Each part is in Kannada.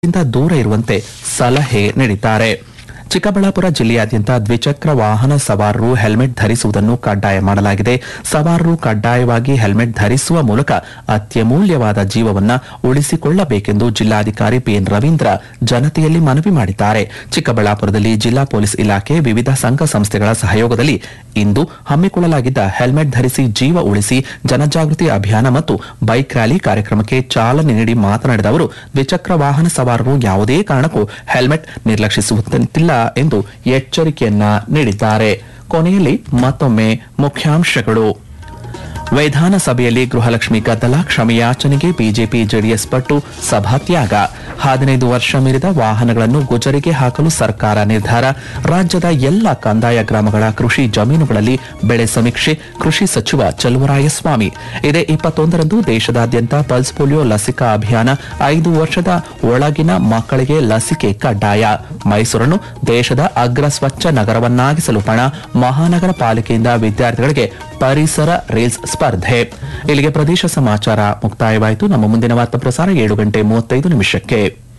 ಇಂದ ದೂರ ಇರುವಂತೆ ಸಲಹೆ ನೀಡಿದ್ದಾರೆ ಚಿಕ್ಕಬಳ್ಳಾಪುರ ಜಿಲ್ಲೆಯಾದ್ಯಂತ ದ್ವಿಚಕ್ರ ವಾಹನ ಸವಾರರು ಹೆಲ್ಮೆಟ್ ಧರಿಸುವುದನ್ನು ಕಡ್ಡಾಯ ಮಾಡಲಾಗಿದೆ ಸವಾರರು ಕಡ್ಡಾಯವಾಗಿ ಹೆಲ್ಮೆಟ್ ಧರಿಸುವ ಮೂಲಕ ಅತ್ಯಮೂಲ್ಯವಾದ ಜೀವವನ್ನ ಉಳಿಸಿಕೊಳ್ಳಬೇಕೆಂದು ಜಿಲ್ಲಾಧಿಕಾರಿ ಪಿಎನ್ ರವೀಂದ್ರ ಜನತೆಯಲ್ಲಿ ಮನವಿ ಮಾಡಿದ್ದಾರೆ ಚಿಕ್ಕಬಳ್ಳಾಪುರದಲ್ಲಿ ಜಿಲ್ಲಾ ಪೊಲೀಸ್ ಇಲಾಖೆ ವಿವಿಧ ಸಂಘ ಸಂಸ್ಥೆಗಳ ಸಹಯೋಗದಲ್ಲಿ ಇಂದು ಹಮ್ಮಿಕೊಳ್ಳಲಾಗಿದ್ದ ಹೆಲ್ಮೆಟ್ ಧರಿಸಿ ಜೀವ ಉಳಿಸಿ ಜನಜಾಗೃತಿ ಅಭಿಯಾನ ಮತ್ತು ಬೈಕ್ ರ್ಯಾಲಿ ಕಾರ್ಯಕ್ರಮಕ್ಕೆ ಚಾಲನೆ ನೀಡಿ ಮಾತನಾಡಿದ ಅವರು ದ್ವಿಚಕ್ರ ವಾಹನ ಸವಾರರು ಯಾವುದೇ ಕಾರಣಕ್ಕೂ ಹೆಲ್ಮೆಟ್ ನಿರ್ಲಕ್ಷಿಸುವಂತಿಲ್ಲ ಎಂದು ಎಚ್ಚರಿಕೆಯನ್ನ ನೀಡಿದ್ದಾರೆ ಕೊನೆಯಲ್ಲಿ ಮತ್ತೊಮ್ಮೆ ಮುಖ್ಯಾಂಶಗಳು ವಿಧಾನಸಭೆಯಲ್ಲಿ ಗೃಹಲಕ್ಷ್ಮಿ ಗದ್ದಲ ಕ್ಷಮೆಯಾಚನೆಗೆ ಬಿಜೆಪಿ ಜೆಡಿಎಸ್ ಪಟ್ಟು ಸಭಾತ್ಯಾಗ ಹದಿನೈದು ವರ್ಷ ಮೀರಿದ ವಾಹನಗಳನ್ನು ಗುಜರಿಗೆ ಹಾಕಲು ಸರ್ಕಾರ ನಿರ್ಧಾರ ರಾಜ್ಯದ ಎಲ್ಲ ಕಂದಾಯ ಗ್ರಾಮಗಳ ಕೃಷಿ ಜಮೀನುಗಳಲ್ಲಿ ಬೆಳೆ ಸಮೀಕ್ಷೆ ಕೃಷಿ ಸಚಿವ ಚಲುವರಾಯಸ್ವಾಮಿ ಇದೇ ಇಪ್ಪತ್ತೊಂದರಂದು ದೇಶದಾದ್ಯಂತ ಪಲ್ಸ್ ಪೋಲಿಯೋ ಲಸಿಕಾ ಅಭಿಯಾನ ಐದು ವರ್ಷದ ಒಳಗಿನ ಮಕ್ಕಳಿಗೆ ಲಸಿಕೆ ಕಡ್ಡಾಯ ಮೈಸೂರನ್ನು ದೇಶದ ಅಗ್ರ ಸ್ವಚ್ಛ ನಗರವನ್ನಾಗಿಸಲು ಪಣ ಮಹಾನಗರ ಪಾಲಿಕೆಯಿಂದ ವಿದ್ಯಾರ್ಥಿಗಳಿಗೆ ಪರಿಸರ ರೀಲ್ಸ್ ಸ್ಪರ್ಧೆ ಇಲ್ಲಿಗೆ ಪ್ರದೇಶ ಸಮಾಚಾರ ಮುಕ್ತಾಯವಾಯಿತು ನಮ್ಮ ಮುಂದಿನ ವಾರ್ತಾ ಪ್ರಸಾರ ಏಳು ಗಂಟೆ ಮೂವತ್ತೈದು ನಿಮಿಷಕ್ಕೆ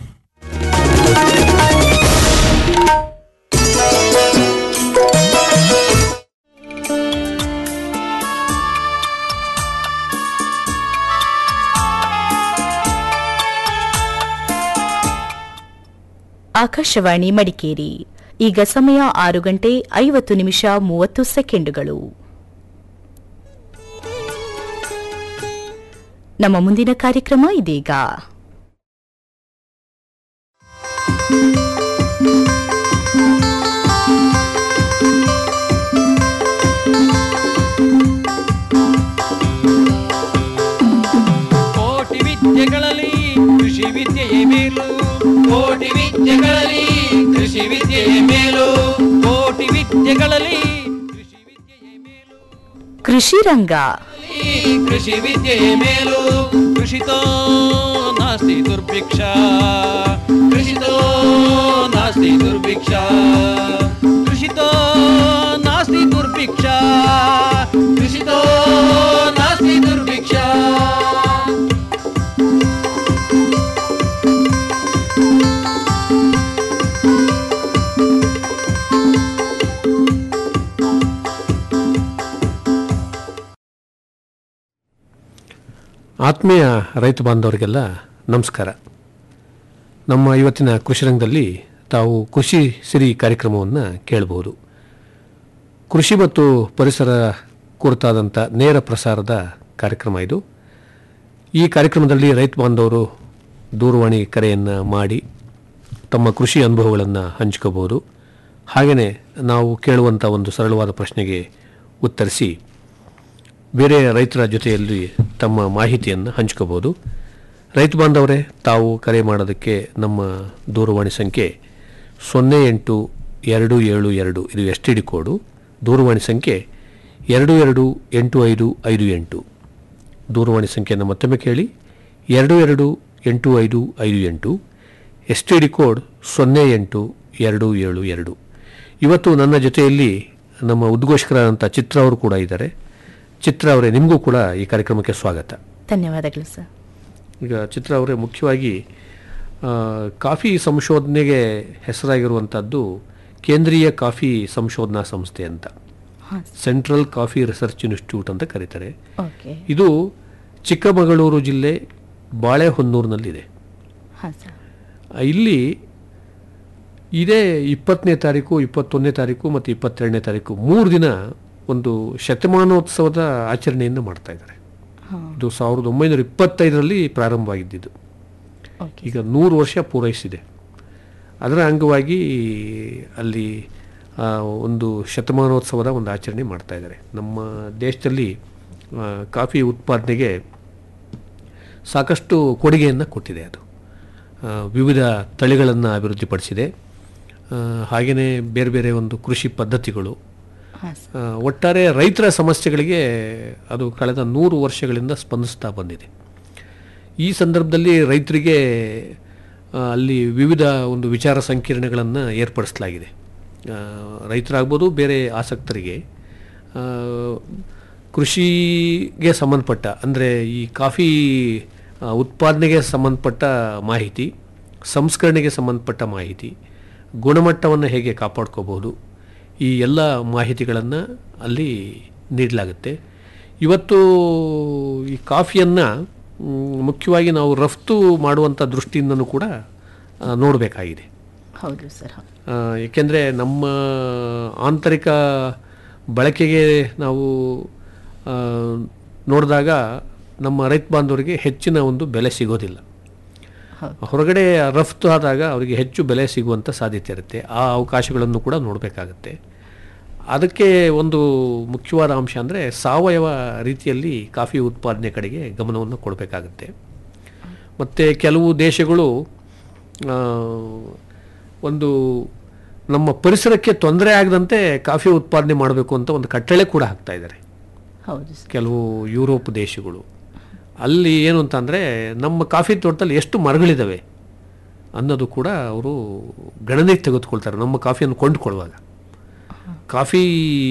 ಆಕಾಶವಾಣಿ ಮಡಿಕೇರಿ ಈಗ ಸಮಯ ಆರು ಗಂಟೆ ಐವತ್ತು ನಿಮಿಷ ಮೂವತ್ತು ಸೆಕೆಂಡುಗಳು ನಮ್ಮ ಮುಂದಿನ ಕಾರ್ಯಕ್ರಮ ಇದೀಗ ಕೋಟಿ ವಿದ್ಯೆಗಳಲ್ಲಿ ಕೃಷಿ ವಿದ್ಯೆಯೇ ಮೇಲು ಕೋಟಿ ವಿದ್ಯೆಗಳಲ್ಲಿ ಕೃಷಿ ವಿದ್ಯೆಯೇ ಮೇಲು ಕೋಟಿ ವಿದ್ಯೆಗಳಲ್ಲಿ ಕೃಷಿ ವಿದ್ಯೆಯೇ ಮೇಲು ಕೃಷಿ ರಂಗ ಈ ಕೃಷಿ ವಿದ್ಯೆಯೇ ಮೇಲು ಕೃಷಿತೋ ನಾಸ್ತಿ ದುರ್ಭಿಕ್ಷ ಕೃಷಿತೋ ನಾಸ್ತಿ ದುರ್ಭಿಕ್ಷ ಕೃಷಿತೋ ನಾಸ್ತಿ ದುರ್ಭಿಕ್ಷ ಕೃಷಿತೋ ನಾಸ್ತಿ ದುರ್ಭಿಕ್ಷ ಆತ್ಮೀಯ ರೈತ ಬಾಂಧವರಿಗೆಲ್ಲ ನಮಸ್ಕಾರ ನಮ್ಮ ಇವತ್ತಿನ ಕೃಷಿ ರಂಗದಲ್ಲಿ ತಾವು ಕೃಷಿ ಸಿರಿ ಕಾರ್ಯಕ್ರಮವನ್ನು ಕೇಳಬಹುದು ಕೃಷಿ ಮತ್ತು ಪರಿಸರ ಕುರಿತಾದಂಥ ನೇರ ಪ್ರಸಾರದ ಕಾರ್ಯಕ್ರಮ ಇದು ಈ ಕಾರ್ಯಕ್ರಮದಲ್ಲಿ ರೈತ ಬಾಂಧವರು ದೂರವಾಣಿ ಕರೆಯನ್ನು ಮಾಡಿ ತಮ್ಮ ಕೃಷಿ ಅನುಭವಗಳನ್ನು ಹಂಚ್ಕೋಬೋದು ಹಾಗೆಯೇ ನಾವು ಕೇಳುವಂಥ ಒಂದು ಸರಳವಾದ ಪ್ರಶ್ನೆಗೆ ಉತ್ತರಿಸಿ ಬೇರೆ ರೈತರ ಜೊತೆಯಲ್ಲಿ ತಮ್ಮ ಮಾಹಿತಿಯನ್ನು ಹಂಚ್ಕೋಬೋದು ರೈತ ಬಾಂಧವರೇ ತಾವು ಕರೆ ಮಾಡೋದಕ್ಕೆ ನಮ್ಮ ದೂರವಾಣಿ ಸಂಖ್ಯೆ ಸೊನ್ನೆ ಎಂಟು ಎರಡು ಏಳು ಎರಡು ಇದು ಎಸ್ ಟಿ ಡಿ ಕೋಡು ದೂರವಾಣಿ ಸಂಖ್ಯೆ ಎರಡು ಎರಡು ಎಂಟು ಐದು ಐದು ಎಂಟು ದೂರವಾಣಿ ಸಂಖ್ಯೆಯನ್ನು ಮತ್ತೊಮ್ಮೆ ಕೇಳಿ ಎರಡು ಎರಡು ಎಂಟು ಐದು ಐದು ಎಂಟು ಎಸ್ ಟಿ ಡಿ ಕೋಡ್ ಸೊನ್ನೆ ಎಂಟು ಎರಡು ಏಳು ಎರಡು ಇವತ್ತು ನನ್ನ ಜೊತೆಯಲ್ಲಿ ನಮ್ಮ ಉದ್ಘೋಷಕರಾದಂಥ ಚಿತ್ರ ಅವರು ಕೂಡ ಇದ್ದಾರೆ ಚಿತ್ರ ಅವರೇ ನಿಮಗೂ ಕೂಡ ಈ ಕಾರ್ಯಕ್ರಮಕ್ಕೆ ಸ್ವಾಗತ ಧನ್ಯವಾದಗಳು ಸರ್ ಈಗ ಚಿತ್ರ ಅವರೇ ಮುಖ್ಯವಾಗಿ ಆ, ಕಾಫಿ ಸಂಶೋಧನೆಗೆ ಹೆಸರಾಗಿರುವಂಥದ್ದು ಕೇಂದ್ರೀಯ ಕಾಫಿ ಸಂಶೋಧನಾ ಸಂಸ್ಥೆ ಅಂತ ಹಾಂ ಸೆಂಟ್ರಲ್ ಕಾಫಿ ರಿಸರ್ಚ್ ಇನ್ಸ್ಟಿಟ್ಯೂಟ್ ಅಂತ ಕರೀತಾರೆ ಓಕೆ ಇದು ಚಿಕ್ಕಮಗಳೂರು ಜಿಲ್ಲೆ ಬಾಳೆಹೊನ್ನೂರಿನಲ್ಲಿದೆ ಹಾಂ ಸರ್ ಇಲ್ಲಿ ಇದೇ ಇಪ್ಪತ್ತನೇ ತಾರೀಕು ಇಪ್ಪತ್ತೊಂದನೇ ತಾರೀಕು ಮತ್ತು ಇಪ್ಪತ್ತೆರಡನೇ ತಾರೀಕು ಮೂರು ದಿನ ಒಂದು ಶತಮಾನೋತ್ಸವದ ಆಚರಣೆಯನ್ನು ಮಾಡ್ತಾ ಇದ್ದಾರೆ ಹಾಂ ಇದು ಸಾವಿರದ ಒಂಬೈನೂರ ಇಪ್ಪತ್ತೈದರಲ್ಲಿ ಪ್ರಾರಂಭವಾಗಿದ್ದಿದ್ದು ಓಕೆ ಈಗ ನೂರು ವರ್ಷ ಪೂರೈಸಿದೆ ಅದರ ಅಂಗವಾಗಿ ಅಲ್ಲಿ ಆ, ಒಂದು ಶತಮಾನೋತ್ಸವದ ಒಂದು ಆಚರಣೆ ಮಾಡ್ತಾ ಇದ್ದಾರೆ ನಮ್ಮ ದೇಶದಲ್ಲಿ ಆ, ಕಾಫಿ ಉತ್ಪಾದನೆಗೆ ಸಾಕಷ್ಟು ಕೊಡುಗೆಯನ್ನು ಕೊಟ್ಟಿದೆ ಅದು ಆ, ವಿವಿಧ ತಳಿಗಳನ್ನು ಅಭಿವೃದ್ಧಿಪಡಿಸಿದೆ ಹಾಗೆಯೇ ಬೇರೆ ಬೇರೆ ಒಂದು ಕೃಷಿ ಪದ್ಧತಿಗಳು ಹಾಂ ಸರ್ ಆ, ಒಟ್ಟಾರೆ ರೈತರ ಸಮಸ್ಯೆಗಳಿಗೆ ಅದು ಕಳೆದ ನೂರು ವರ್ಷಗಳಿಂದ ಸ್ಪಂದಿಸ್ತಾ ಬಂದಿದೆ ಈ ಸಂದರ್ಭದಲ್ಲಿ ರೈತರಿಗೆ ಆ, ಅಲ್ಲಿ ವಿವಿಧ ಒಂದು ವಿಚಾರ ಸಂಕಿರಣಗಳನ್ನು ಏರ್ಪಡಿಸಲಾಗಿದೆ ಆ, ರೈತರಾಗ್ಬೋದು ಬೇರೆ ಆಸಕ್ತರಿಗೆ ಆ, ಕೃಷಿಗೆ ಸಂಬಂಧಪಟ್ಟ ಅಂದರೆ ಈ ಕಾಫಿ ಆ, ಉತ್ಪಾದನೆಗೆ ಸಂಬಂಧಪಟ್ಟ ಮಾಹಿತಿ ಸಂಸ್ಕರಣೆಗೆ ಸಂಬಂಧಪಟ್ಟ ಮಾಹಿತಿ ಗುಣಮಟ್ಟವನ್ನು ಹೇಗೆ ಕಾಪಾಡ್ಕೋಬಹುದು ಈ ಎಲ್ಲ ಮಾಹಿತಿಗಳನ್ನು ಅಲ್ಲಿ ನೀಡಲಾಗುತ್ತೆ ಇವತ್ತು ಈ ಕಾಫಿಯನ್ನು ಮುಖ್ಯವಾಗಿ ನಾವು ರಫ್ತು ಮಾಡುವಂಥ ದೃಷ್ಟಿಯಿಂದನೂ ಕೂಡ ನೋಡಬೇಕಾಗಿದೆ ಹೌದು ಸರ್ ಏಕೆಂದರೆ ನಮ್ಮ ಆಂತರಿಕ ಬಳಕೆಗೆ ನಾವು ಆ, ನೋಡಿದಾಗ ನಮ್ಮ ರೈತ ಬಾಂಧವರಿಗೆ ಹೆಚ್ಚಿನ ಒಂದು ಬೆಲೆ ಸಿಗೋದಿಲ್ಲ ಹೌದು ಹೊರಗಡೆ ರಫ್ತು ಆದಾಗ ಅವರಿಗೆ ಹೆಚ್ಚು ಬೆಲೆ ಸಿಗುವಂಥ ಸಾಧ್ಯತೆ ಇರುತ್ತೆ ಆ ಅವಕಾಶಗಳನ್ನು ಕೂಡ ನೋಡಬೇಕಾಗತ್ತೆ ಅದಕ್ಕೆ ಒಂದು ಮುಖ್ಯವಾದ ಅಂಶ ಅಂದರೆ ಸಾವಯವ ರೀತಿಯಲ್ಲಿ ಕಾಫಿ ಉತ್ಪಾದನೆ ಕಡೆಗೆ ಗಮನವನ್ನು ಕೊಡಬೇಕಾಗತ್ತೆ ಮತ್ತು ಕೆಲವು ದೇಶಗಳು ಆ, ಒಂದು ನಮ್ಮ ಪರಿಸರಕ್ಕೆ ತೊಂದರೆ ಆಗದಂತೆ ಕಾಫಿ ಉತ್ಪಾದನೆ ಮಾಡಬೇಕು ಅಂತ ಒಂದು ಕಟ್ಟಳೆ ಕೂಡ ಹಾಕ್ತಾ ಇದ್ದಾರೆ ಹೌದು ಸರ್ ಕೆಲವು ಯುರೋಪ್ ದೇಶಗಳು ಅಲ್ಲಿ ಏನು ಅಂತಂದರೆ ನಮ್ಮ ಕಾಫಿ ತೋಟದಲ್ಲಿ ಎಷ್ಟು ಮರಗಳಿದ್ದಾವೆ ಅನ್ನೋದು ಕೂಡ ಅವರು ಗಣನೆಗೆ ತೆಗೆದುಕೊಳ್ತಾರೆ ನಮ್ಮ ಕಾಫಿಯನ್ನು ಕೊಂಡುಕೊಳ್ಳುವಾಗ ಕಾಫಿ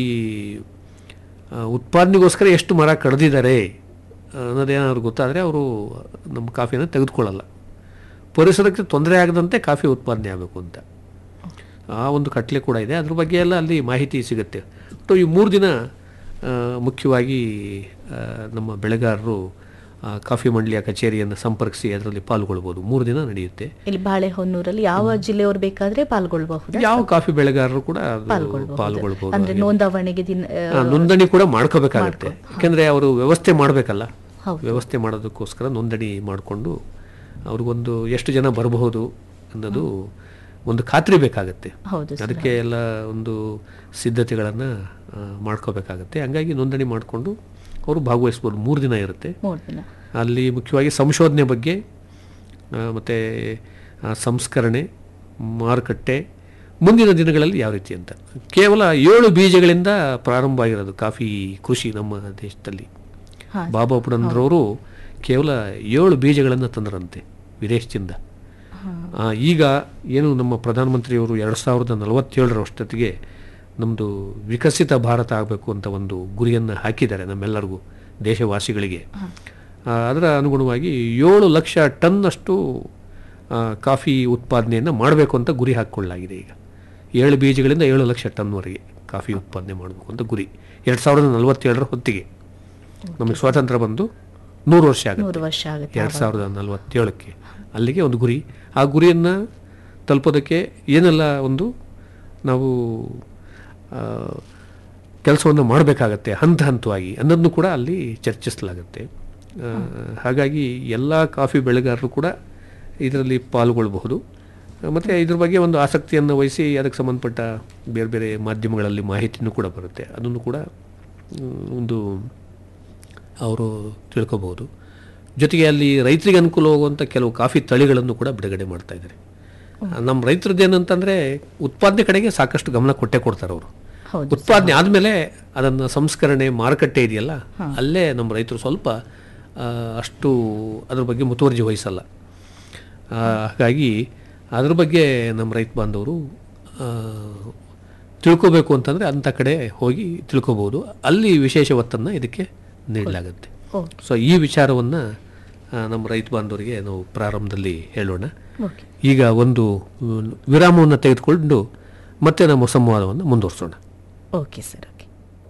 ಆ, ಉತ್ಪಾದನೆಗೋಸ್ಕರ ಎಷ್ಟು ಮರ ಕಡ್ದಿದ್ದಾರೆ ಅನ್ನೋದೇನಾದ್ರು ಗೊತ್ತಾದರೆ ಅವರು ನಮ್ಮ ಕಾಫಿಯನ್ನು ತೆಗೆದುಕೊಳ್ಳಲ್ಲ ಪರಿಸರಕ್ಕೆ ತೊಂದರೆ ಆಗದಂತೆ ಕಾಫಿ ಉತ್ಪಾದನೆ ಆಗಬೇಕು ಅಂತ ಆ ಒಂದು ಕಟ್ಲೆ ಕೂಡ ಇದೆ ಅದ್ರ ಬಗ್ಗೆ ಎಲ್ಲ ಅಲ್ಲಿ ಮಾಹಿತಿ ಸಿಗುತ್ತೆ ಒಟ್ಟು ಈ ಮೂರು ದಿನ ಆ, ಮುಖ್ಯವಾಗಿ ಆ, ನಮ್ಮ ಬೆಳೆಗಾರರು ಆ, ಕಾಫಿ ಮಂಡಳಿಯ ಕಚೇರಿಯನ್ನು ಸಂಪರ್ಕಿಸಿ ಅದರಲ್ಲಿ ಪಾಲ್ಗೊಳ್ಬೋದು ಮೂರು ದಿನ ನಡೆಯುತ್ತೆ ಇಲ್ಲಿ ಬಾಳೆಹೊನ್ನೂರಲ್ಲಿ ಯಾವ ಜಿಲ್ಲೆಯವರು ಬೇಕಾದ್ರೆ ಪಾಲ್ಗೊಳ್ಬಹುದು ಯಾವ ಕಾಫಿ ಬೆಳೆಗಾರರು ಕೂಡ ಅದು ಪಾಲ್ಗೊಳ್ಬಹುದು ಪಾಲ್ಗೊಳ್ಬೋದು ಅಂದ್ರೆ ನೋಂದಾವಣೆಗೆ ದಿನ ಆ, ಆ, ನೋಂದಣಿ ಕೂಡ ಮಾಡ್ಕೋಬೇಕಾಗತ್ತೆ ಯಾಕೆಂದ್ರೆ ಅವರು ವ್ಯವಸ್ಥೆ ಮಾಡಬೇಕಲ್ಲ ಹೌದು. ವ್ಯವಸ್ಥೆ ಮಾಡೋದಕ್ಕೋಸ್ಕರ ನೋಂದಣಿ ಮಾಡಿಕೊಂಡು ಅವ್ರಿಗೊಂದು ಎಷ್ಟು ಜನ ಬರಬಹುದು ಅನ್ನೋದು ಒಂದು ಖಾತ್ರಿ ಬೇಕಾಗತ್ತೆ ಹೌದು ಸರ್ ಅದಕ್ಕೆ ಎಲ್ಲ ಒಂದು ಸಿದ್ಧತೆಗಳನ್ನು ಮಾಡ್ಕೋಬೇಕಾಗತ್ತೆ ಹಂಗಾಗಿ ನೋಂದಣಿ ಮಾಡಿಕೊಂಡು ಅವರು ಭಾಗವಹಿಸ್ಬೋದು ಮೂರು ದಿನ ಇರುತ್ತೆ ಮೂರು ದಿನ ಅಲ್ಲಿ ಮುಖ್ಯವಾಗಿ ಸಂಶೋಧನೆ ಬಗ್ಗೆ ಆ, ಮತ್ತೆ ಆ, ಸಂಸ್ಕರಣೆ ಮಾರುಕಟ್ಟೆ ಮುಂದಿನ ದಿನಗಳಲ್ಲಿ ಯಾವ ರೀತಿ ಅಂತ ಕೇವಲ ಏಳು ಬೀಜಗಳಿಂದ ಪ್ರಾರಂಭ ಆಗಿರೋದು ಕಾಫಿ ಕೃಷಿ ನಮ್ಮ ದೇಶದಲ್ಲಿ ಹಾ ಬಾಬಾ ಪುಡನ್ರವರು ಕೇವಲ ಏಳು ಬೀಜಗಳನ್ನು ತಂದರಂತೆ ವಿದೇಶದಿಂದ ಆ, ಈಗ ಏನು ನಮ್ಮ ಪ್ರಧಾನಮಂತ್ರಿಯವರು ಎರಡು ಸಾವಿರದ ನಲವತ್ತೇಳರಷ್ಟೊತ್ತಿಗೆ ನಮ್ಮದು ವಿಕಸಿತ ಭಾರತ ಆಗಬೇಕು ಅಂತ ಒಂದು ಗುರಿಯನ್ನು ಹಾಕಿದ್ದಾರೆ ನಮ್ಮೆಲ್ಲರಿಗೂ ದೇಶವಾಸಿಗಳಿಗೆ ಆ, ಅದರ ಅನುಗುಣವಾಗಿ ಏಳು ಲಕ್ಷ ಟನ್ನಷ್ಟು ಆ, ಕಾಫಿ ಉತ್ಪಾದನೆಯನ್ನು ಮಾಡಬೇಕು ಅಂತ ಗುರಿ ಹಾಕ್ಕೊಳ್ಳಲಾಗಿದೆ ಈಗ ಏಳು ಬೀಜಗಳಿಂದ ಏಳು ಲಕ್ಷ ಟನ್ವರೆಗೆ ಕಾಫಿ ಉತ್ಪಾದನೆ ಮಾಡಬೇಕು ಅಂತ ಗುರಿ ಎರಡು ಸಾವಿರದ ನಲವತ್ತೇಳರ ಹೊತ್ತಿಗೆ ನಮಗೆ ಸ್ವಾತಂತ್ರ್ಯ ಬಂದು ನೂರು ವರ್ಷ ಆಗುತ್ತೆ ನೂರು ವರ್ಷ ಆಗುತ್ತೆ ಎರಡು ಸಾವಿರದ ನಲವತ್ತೇಳಕ್ಕೆ ಅಲ್ಲಿಗೆ ಒಂದು ಗುರಿ ಆ ಗುರಿಯನ್ನು ತಲುಪೋದಕ್ಕೆ ಏನೆಲ್ಲ ಒಂದು ನಾವು ಕೆಲಸವನ್ನು ಮಾಡಬೇಕಾಗತ್ತೆ ಹಂತ ಹಂತವಾಗಿ ಅನ್ನೋದನ್ನು ಕೂಡ ಅಲ್ಲಿ ಚರ್ಚಿಸಲಾಗುತ್ತೆ ಆ, ಹಾಗಾಗಿ ಎಲ್ಲ ಕಾಫಿ ಬೆಳೆಗಾರರು ಕೂಡ ಇದರಲ್ಲಿ ಪಾಲ್ಗೊಳ್ಬಹುದು ಮತ್ತು ಇದ್ರ ಬಗ್ಗೆ ಒಂದು ಆಸಕ್ತಿಯನ್ನು ವಹಿಸಿ ಅದಕ್ಕೆ ಸಂಬಂಧಪಟ್ಟ ಬೇರೆ ಬೇರೆ ಮಾಧ್ಯಮಗಳಲ್ಲಿ ಮಾಹಿತಿನೂ ಕೂಡ ಬರುತ್ತೆ ಅದನ್ನು ಕೂಡ ಮ್, ಒಂದು ಅವರು ತಿಳ್ಕೊಬಹುದು ಜೊತೆಗೆ ಅಲ್ಲಿ ರೈತರಿಗೆ ಅನುಕೂಲವಾಗುವಂಥ ಕೆಲವು ಕಾಫಿ ತಳಿಗಳನ್ನು ಕೂಡ ಬಿಡುಗಡೆ ಮಾಡ್ತಾ ಇದ್ದಾರೆ ನಮ್ಮ ರೈತರದ್ದು ಏನಂತಂದರೆ ಉತ್ಪಾದನೆ ಕಡೆಗೆ ಸಾಕಷ್ಟು ಗಮನ ಕೊಟ್ಟೆ ಕೊಡ್ತಾರೆ ಅವರು ಹೌದು ಉತ್ಪಾದನೆ ಆದಮೇಲೆ ಅದನ್ನು ಸಂಸ್ಕರಣೆ ಮಾರುಕಟ್ಟೆ ಇದೆಯಲ್ಲ ಅಲ್ಲೇ ನಮ್ಮ ರೈತರು ಸ್ವಲ್ಪ ಆ, ಅಷ್ಟು ಅದ್ರ ಬಗ್ಗೆ ಮುತುವರ್ಜಿ ವಹಿಸಲ್ಲ ಆ, ಹಾಗಾಗಿ ಅದ್ರ ಬಗ್ಗೆ ನಮ್ಮ ರೈತ ಬಾಂಧವರು ಆ, ತಿಳ್ಕೋಬೇಕು ಅಂತಂದರೆ ಅಂಥ ಕಡೆ ಹೋಗಿ ತಿಳ್ಕೊಬೋದು ಅಲ್ಲಿ ವಿಶೇಷ ಒತ್ತನ್ನು ಇದಕ್ಕೆ ನೀಡಲಾಗುತ್ತೆ ಓಕೆ ಸೊ ಈ ವಿಚಾರವನ್ನು ನಮ್ಮ ರೈತ ಬಾಂಧವರಿಗೆ ನಾವು ಪ್ರಾರಂಭದಲ್ಲಿ ಹೇಳೋಣ ಓಕೆ ಈಗ ಒಂದು ಮ್, ವಿರಾಮವನ್ನು ತೆಗೆದುಕೊಂಡು ಮತ್ತೆ ನಮ್ಮ ಸಂವಾದವನ್ನು ಮುಂದುವರಿಸೋಣ ಓಕೆ ಸರ್ ಓಕೆ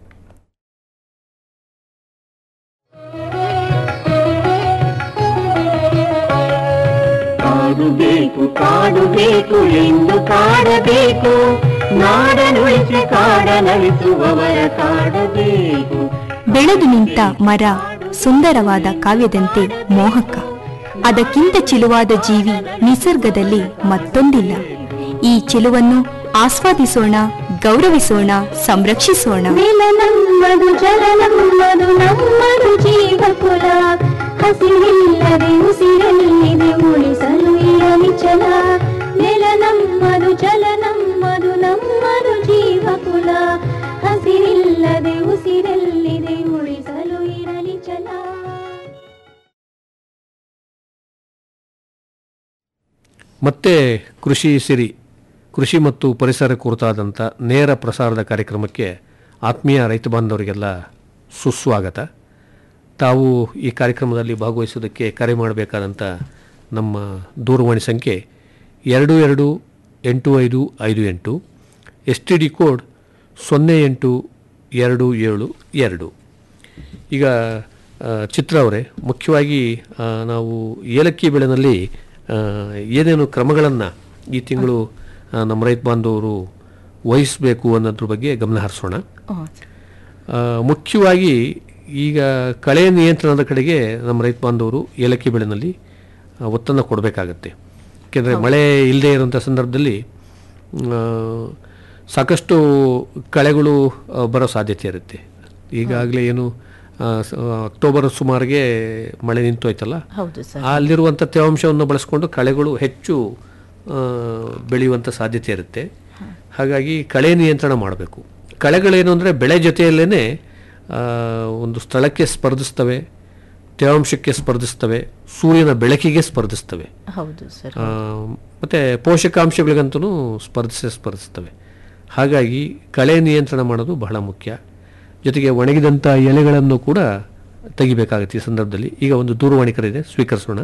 ಕಾಡಬೇಕು ಕಾಡಬೇಕು ಎಂದು ಕಾಡಬೇಕು ನಾಡನುಳಿಸಿ ಕಾಡನಳಿಸುವವರ ಕಾಡಬೇಕು ಬೆಳೆದು ನಿಂತ ಮರ ಸುಂದರವಾದ ಕಾವ್ಯದಂತೆ ಮೋಹಕ ಅದಕ್ಕಿಂತ ಚಿಲುವಾದ ಜೀವಿ ನಿಸರ್ಗದಲ್ಲಿ ಮತ್ತೊಂದಿಲ್ಲ ಈ ಚಿಲುವನ್ನು ಆಸ್ವಾದಿಸೋಣ ಗೌರವಿಸೋಣ ಸಂರಕ್ಷಿಸೋಣ ನೆಲ ನಮ್ಮದು ಜಲ ನಮ್ಮದು ನಮ್ಮದು ಜೀವಕುಲ ಹಸಿರಿಲ್ಲದೆ ಉಸಿರಲ್ಲಿದೆ ಉಳಿಸಲು ಇರಲಿ ಛಲ ನೆಲ ನಮ್ಮದು ಜಲ ನಮ್ಮದು ನಮ್ಮದು ಜೀವಕುಲ ಹಸಿರಿಲ್ಲದೆ ಉಸಿರಲ್ಲಿದೆ ಉಳಿಸಲು ಇರಲಿ ಛಲ ಮತ್ತೆ ಕೃಷಿ ಸಿರಿ ಕೃಷಿ ಮತ್ತು ಪರಿಸರ ಕುರಿತಾದಂಥ ನೇರ ಪ್ರಸಾರದ ಕಾರ್ಯಕ್ರಮಕ್ಕೆ ಆತ್ಮೀಯ ರೈತ ಬಾಂಧವರಿಗೆಲ್ಲ ಸುಸ್ವಾಗತ ತಾವು ಈ ಕಾರ್ಯಕ್ರಮದಲ್ಲಿ ಭಾಗವಹಿಸೋದಕ್ಕೆ ಕರೆ ಮಾಡಬೇಕಾದಂಥ ನಮ್ಮ ದೂರವಾಣಿ ಸಂಖ್ಯೆ ಎರಡು ಎರಡು ಎಂಟು ಐದು ಐದು ಎಂಟು ಎಸ್ ಟಿ ಡಿ ಕೋಡ್ ಸೊನ್ನೆ ಎಂಟು ಎರಡು ಏಳು ಎರಡು ಈಗ ಆ, ಚಿತ್ರ ಅವರೇ ಮುಖ್ಯವಾಗಿ ಆ, ನಾವು ಏಲಕ್ಕಿ ಬೆಳೆನಲ್ಲಿ ಆ, ಏನೇನು ಕ್ರಮಗಳನ್ನು ಈ ತಿಂಗಳು ಆ, ನಮ್ಮ ರೈತ ಬಾಂಧವರು ವಹಿಸಬೇಕು ಅನ್ನೋದ್ರ ಬಗ್ಗೆ ಗಮನ ಹರಿಸೋಣ ಹ್ಮ್. ಆ, ಮುಖ್ಯವಾಗಿ ಈಗ ಕಳೆ ನಿಯಂತ್ರಣದ ಕಡೆಗೆ ನಮ್ಮ ರೈತ ಬಾಂಧವರು ಏಲಕ್ಕಿ ಬೆಳೆನಲ್ಲಿ ಆ, ಒತ್ತನ್ನು ಕೊಡಬೇಕಾಗತ್ತೆ ಯಾಕೆಂದರೆ ಮಳೆ ಇಲ್ಲದೆ ಇರುವಂಥ ಸಂದರ್ಭದಲ್ಲಿ ಆ, ಸಾಕಷ್ಟು ಕಳೆಗಳು ಆ, ಬರೋ ಸಾಧ್ಯತೆ ಇರುತ್ತೆ ಈಗಾಗಲೇ ಏನು ಆ, ಸ- ಅಕ್ಟೋಬರ್ ಸುಮಾರಿಗೆ ಮಳೆ ನಿಂತೋಯ್ತಲ್ಲ ಹೌದು ಸರ್ ಅಲ್ಲಿರುವಂಥ ತೇವಾಂಶವನ್ನು ಬಳಸ್ಕೊಂಡು ಕಳೆಗಳು ಹೆಚ್ಚು ಆ, ಬೆಳೆಯುವಂಥ ಸಾಧ್ಯತೆ ಇರುತ್ತೆ ಹಾಗಾಗಿ ಕಳೆ ನಿಯಂತ್ರಣ ಮಾಡಬೇಕು ಕಳೆಗಳೇನು ಅಂದರೆ ಬೆಳೆ ಜೊತೆಯಲ್ಲೇ ಒಂದು ಸ್ಥಳಕ್ಕೆ ಸ್ಪರ್ಧಿಸ್ತವೆ ತೇವಾಂಶಕ್ಕೆ ಸ್ಪರ್ಧಿಸ್ತವೆ ಸೂರ್ಯನ ಬೆಳಕಿಗೆ ಸ್ಪರ್ಧಿಸ್ತವೆ ಹೌದು ಸರ್ ಆ, ಮತ್ತೆ ಪೋಷಕಾಂಶಗಳಿಗಂತೂ ಸ್ಪರ್ಧಿಸೇ ಸ್ಪರ್ಧಿಸ್ತವೆ ಹಾಗಾಗಿ ಕಳೆ ನಿಯಂತ್ರಣ ಮಾಡೋದು ಬಹಳ ಮುಖ್ಯ ಜೊತೆಗೆ ಒಣಗಿದಂಥ ಎಲೆಗಳನ್ನು ಕೂಡ ತೆಗಿಬೇಕಾಗುತ್ತೆ ಈ ಸಂದರ್ಭದಲ್ಲಿ ಈಗ ಒಂದು ದೂರವಾಣಿ ಕರೆ ಇದೆ ಸ್ವೀಕರಿಸೋಣ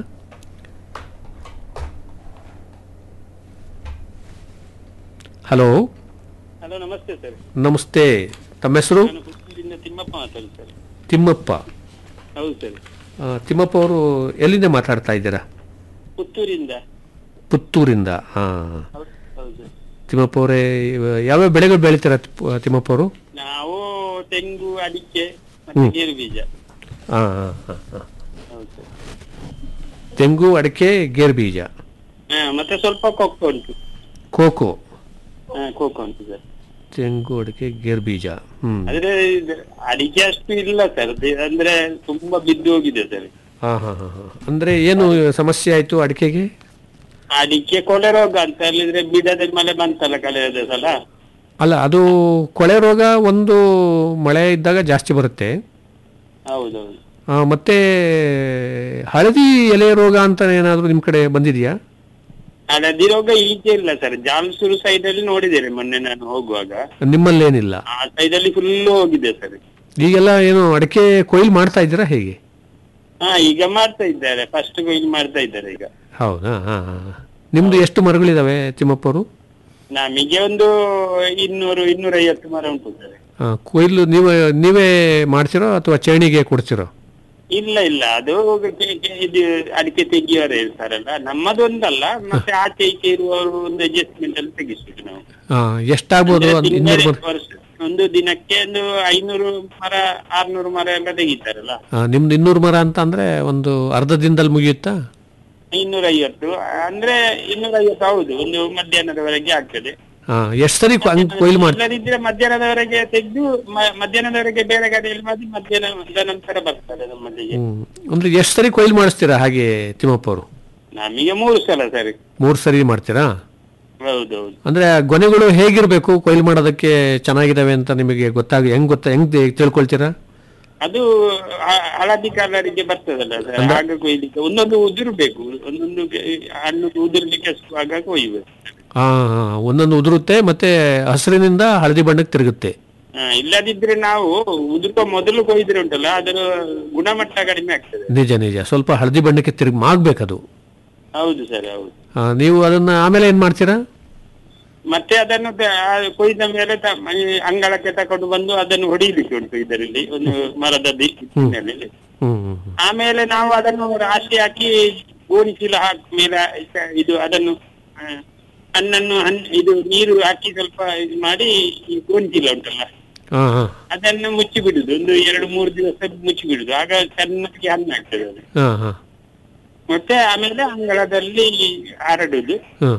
ಹಲೋ ಹಲೋ ನಮಸ್ತೆ ಸರ್ ನಮಸ್ತೆ ತಮ್ಮ ಹೆಸರು ನಾನು ಪುತ್ತೂರಿಂದ ತಿಮ್ಮಪ್ಪ ಮಾತಾಡುದು ಸರ್ ತಿಮ್ಮಪ್ಪ ಹೌದು ಸರ್ ಆ, ತಿಮ್ಮಪ್ಪ ಅವರು ಎಲ್ಲಿಂದ ಮಾತಾಡ್ತಾ ಇದ್ದೀರಾ ಪುತ್ತೂರಿಂದ ಪುತ್ತೂರಿಂದ ಹಾಂ ಹೌದು ಹೌದು ತಿಮ್ಮಪ್ಪ ಅವರೇ ಯಾವ್ಯಾವ ಬೆಳೆಗಳು ಬೆಳಿತೀರಾ ತಿಪ್ಪ- ತಿಮ್ಮಪ್ಪ ಅವರು ನಾವು ತೆಂಗು ಅಡಿಕೆ ಮತ್ತೆ ಗೇರು ಬೀಜ ಹಾಂ ಹಾಂ ಹಾಂ ಹಾಂ ಹೌದು ಸರ್ ತೆಂಗು ಅಡಿಕೆ ಗೇರು ಬೀಜ ಹಾ ಮತ್ತೆ ಸ್ವಲ್ಪ ಕೊಕ್ಕೋ ಉಂಟು ಕೋಕೋ ಹಾ ಕೋಕೋ ಉಂಟು ಸರ್ ತೆಂಗು ಅಡಿಕೆ ಗೇರು ಬೀಜ ಹ್ಮ್ ಆದ್ರೆ ಇದು ಅಡಿಕೆ ಅಷ್ಟು ಇಲ್ಲ ಸರ್ ಅಂದ್ರೆ ತುಂಬಾ ಬಿದ್ದು ಹೋಗಿದೆ ಸರ್ ಹಾ ಹಾ ಹಾ ಹಾ ಅಂದ್ರೆ ಏನು ಸಮಸ್ಯೆ ಆಯ್ತು ಅಡಿಕೆಗೆ ಅಡಿಕೆ ಕೊಳೆ ರೋಗ ಅಂತ ಹೇಳಿದ್ರೆ ಬಿಡದೆ ಮಳೆ ಬಂತಲ್ಲ ಕಳೆದ ಸಲ ಅಲ್ಲ ಅದು ಕೊಳೆ ರೋಗ ಒಂದು ಮಳೆ ಇದ್ದಾಗ ಜಾಸ್ತಿ ಬರುತ್ತೆ ಹೌದೌದು ಆ, ಮತ್ತೆ ಹಳದಿ ಎಲೆ ರೋಗ ಅಂತ ಏನಾದರೂ ನಿಮ್ಮ ಕಡೆ ಬಂದಿದೆಯಾ ಹಳದಿ ರೋಗ ಈಚೆ ಇಲ್ಲ ಸರ್ ಜಾಲ್ಸೂರು ಸೈಡ್ ಅಲ್ಲಿ ನೋಡಿದ್ದೇನೆ ಮೊನ್ನೆ ನಾನು ಹೋಗುವಾಗ ನಿಮ್ಮಲ್ಲೇನಿಲ್ಲ ಆ ಸೈಡ್ ಅಲ್ಲಿ ಫುಲ್ ಹೋಗಿದೆ ಸರ್ ಈಗೆಲ್ಲ ಏನು ಅಡಿಕೆ ಕೊಯ್ಲು ಮಾಡ್ತಾ ಇದ್ದೀರಾ ಹೇಗೆ ಹಾ ಈಗ ಮಾಡ್ತಾ ಇದ್ದಾರೆ ಫಸ್ಟ್ ಕೊಯ್ಲು ಮಾಡ್ತಾ ಇದ್ದಾರೆ ಈಗ ಹೌದಾ ಹಾಂ ಹಾಂ ನಿಮ್ಮದು ಎಷ್ಟು ಮರಗಳಿದಾವೆ ತಿಮ್ಮಪ್ಪ ಅವರು ನಮಗೆ ಒಂದು ಇನ್ನೂರು ಇನ್ನೂರ ಐವತ್ತು ಮರ ಉಂಟು ಸರ್ ಆ, ಕೊಯ್ಲು ನೀವೇ ನೀವೇ ಮಾಡ್ತಿರೋ ಅಥವಾ ಚೇಣಿಗೆ ಕೊಡ್ತಿರೋ ಇಲ್ಲ ಇಲ್ಲ ಅದು ಕೆ- ಕೆ- ಇದು ಅಡಿಕೆ ತೆಗಿಯೋರೇ ಇರ್ತಾರಲ್ಲ ನಮ್ಮದೊಂದಲ್ಲ ಮತ್ತೆ ಆಚೆ ಈಚೆ ಇರುವವರು ಒಂದು ಅಡ್ಜಸ್ಟ್ಮೆಂಟ್ ಅಲ್ಲಿ ತೆಗಿಸ್ಬೇಕು ನಾವು ಆ, ಎಷ್ಟಾಗ್ಬೋದು ಅಂದ್ರೆ ಇನ್ನೂರು ತಿಂಗಳಿಗೆ ಮರ ವರ್ಷ- ಒಂದು ದಿನಕ್ಕೆ ಒಂದು ಐನೂರು ಮರ ಆರ್ನೂರು ಮರ ಎಲ್ಲ ತೆಗಿತಾರಲ್ಲ ಆ, ನಿಮ್ದು ಇನ್ನೂರು ಮರ ಅಂತ ಅಂದ್ರೆ ಒಂದು ಅರ್ಧ ದಿನದಲ್ಲಿ ಮುಗಿಯುತ್ತಾ ಇನ್ನೂರ ಐವತ್ತು ಅಂದ್ರೆ ಇನ್ನೂರ ಐವತ್ತು ಹೌದು ಒಂದು ಮಧ್ಯಾಹ್ನದವರೆಗೆ ಆಗ್ತದೆ ಎಷ್ಟು ಸರಿ ಕೊ- ಹಂಗ್ ಕೊಯ್ಲು ಮಾಡ್ತೀವಿ ಇಲ್ಲದಿದ್ರೆ ಮಧ್ಯಾಹ್ನದವರೆಗೆ ತೆಗೆದು ಮಧ್ಯಾಹ್ನದವರೆಗೆ ಬೇರೆ ಗಾಡಿಯಲ್ಲಿ ಮಾಡಿ ಮಧ್ಯಾಹ್ನದ ನಂತರ ಬರ್ತಾರೆ ನಮ್ಮಲ್ಲಿಗೆ ಹ್ಮ್ ಅಂದ್ರೆ ಎಷ್ಟು ಸರಿ ಕೊಯ್ಲು ಮಾಡಿಸ್ತೀರಾ ಹಾಗೆ ತಿಮ್ಮಪ್ಪ ಅವರು ನಮಗೆ ಮೂರು ಸಲ ಸರಿ ಮೂರು ಸರಿ ಮಾಡ್ತೀರಾ ಹೌದೌದು ಅಂದ್ರೆ ಆ ಗೊನೆಗಳು ಹೇಗಿರ್ಬೇಕು ಕೊಯ್ಲು ಮಾಡೋದಕ್ಕೆ ಚೆನ್ನಾಗಿದಾವೆ ಅಂತ ನಿಮಗೆ ಗೊತ್ತಾಗ ಹೆಂಗ್ ಗೊತ್ತಾ ಹೆಂಗ್ ತಿ- ತಿಳ್ಕೊಳ್ತೀರಾ ಅದು ಹ- ಹಳದಿ ಕಲರಿಗೆ ಬರ್ತದಲ್ಲ ಸರ್ ಆಗ ಕೊಯ್ಲಿಕ್ಕೆ ಒಂದೊಂದು ಉದುರು ಬೇಕು ಒಂದೊಂದು ಗೆ- ಹಣ್ಣು ಉದುರ್ಲಿಕ್ಕೆ ಆಗ ಕೊಯ್ಬೇಕು ಹಾ ಹಾ ಒಂದೊಂದು ಉದುರುತ್ತೆ ಮತ್ತೆ ಹಸಿರಿನಿಂದ ಹಳದಿ ಬಣ್ಣಕ್ಕೆ ತಿರುಗುತ್ತೆ ಹಾ, ಇಲ್ಲದಿದ್ರೆ ನಾವು ಉದುರುವ ಮೊದಲು ಕೊಯ್ದ್ರೆ ಉಂಟಲ್ಲ ಅದರ ಗುಣಮಟ್ಟ ಕಡಿಮೆ ಆಗ್ತದೆ ನಿಜ ನಿಜ ಸ್ವಲ್ಪ ಹಳದಿ ಬಣ್ಣಕ್ಕೆ ತಿರುಗಿ ಆಗ್ಬೇಕದು ಹೌದು ಸರ್ ಹೌದು ಆ, ನೀವು ಅದನ್ನ ಆಮೇಲೆ ಏನ್ ಮಾಡ್ತೀರಾ ಮತ್ತೆ ಅದನ್ನು ತ- ಆ ಕೊಯ್ದ ಮೇಲೆ ತ- ಈ ಅಂಗಳಕ್ಕೆ ತಕೊಂಡು ಬಂದು ಅದನ್ನು ಹೊಡಿಲಿಕ್ಕೆ ಉಂಟು ಇದರಲ್ಲಿ ಒಂದು ಮರದ ದಿ- ಹಿನ್ನೆಲೆಯಲ್ಲಿ ಹ್ಮ್ ಹ್ಮ್ ಹ್ಮ್. ಆಮೇಲೆ ನಾವು ಅದನ್ನು ರಾಶಿ ಹಾಕಿ ಗೋಣಿ ಚೀಲ ಹಾಕ ಮೇಲೆ ಇಸ- ಇದು ಅದನ್ನು ಆ, ಹಣ್ಣನ್ನು ಹಣ್ ಇದು ನೀರು ಹಾಕಿ ಸ್ವಲ್ಪ ಇದು ಮಾಡಿ ಈ ಗೋಣಿ ಚೀಲ ಉಂಟಲ್ಲ ಹಾ ಹಾ ಅದನ್ನು ಮುಚ್ಚಿ ಬಿಡುದು ಒಂದು ಎರಡು ಮೂರು ದಿವಸ ಮುಚ್ಚಿ ಬಿಡುದು ಆಗ ಚೆನ್ನಾಗಿ ಹಣ್ಣು ಆಗ್ತದೆ ಅದು ಹಾ ಹಾ ಮತ್ತೆ ಆಮೇಲೆ ಅಂಗಳದಲ್ಲಿ ಹರಡುದು ಹಾ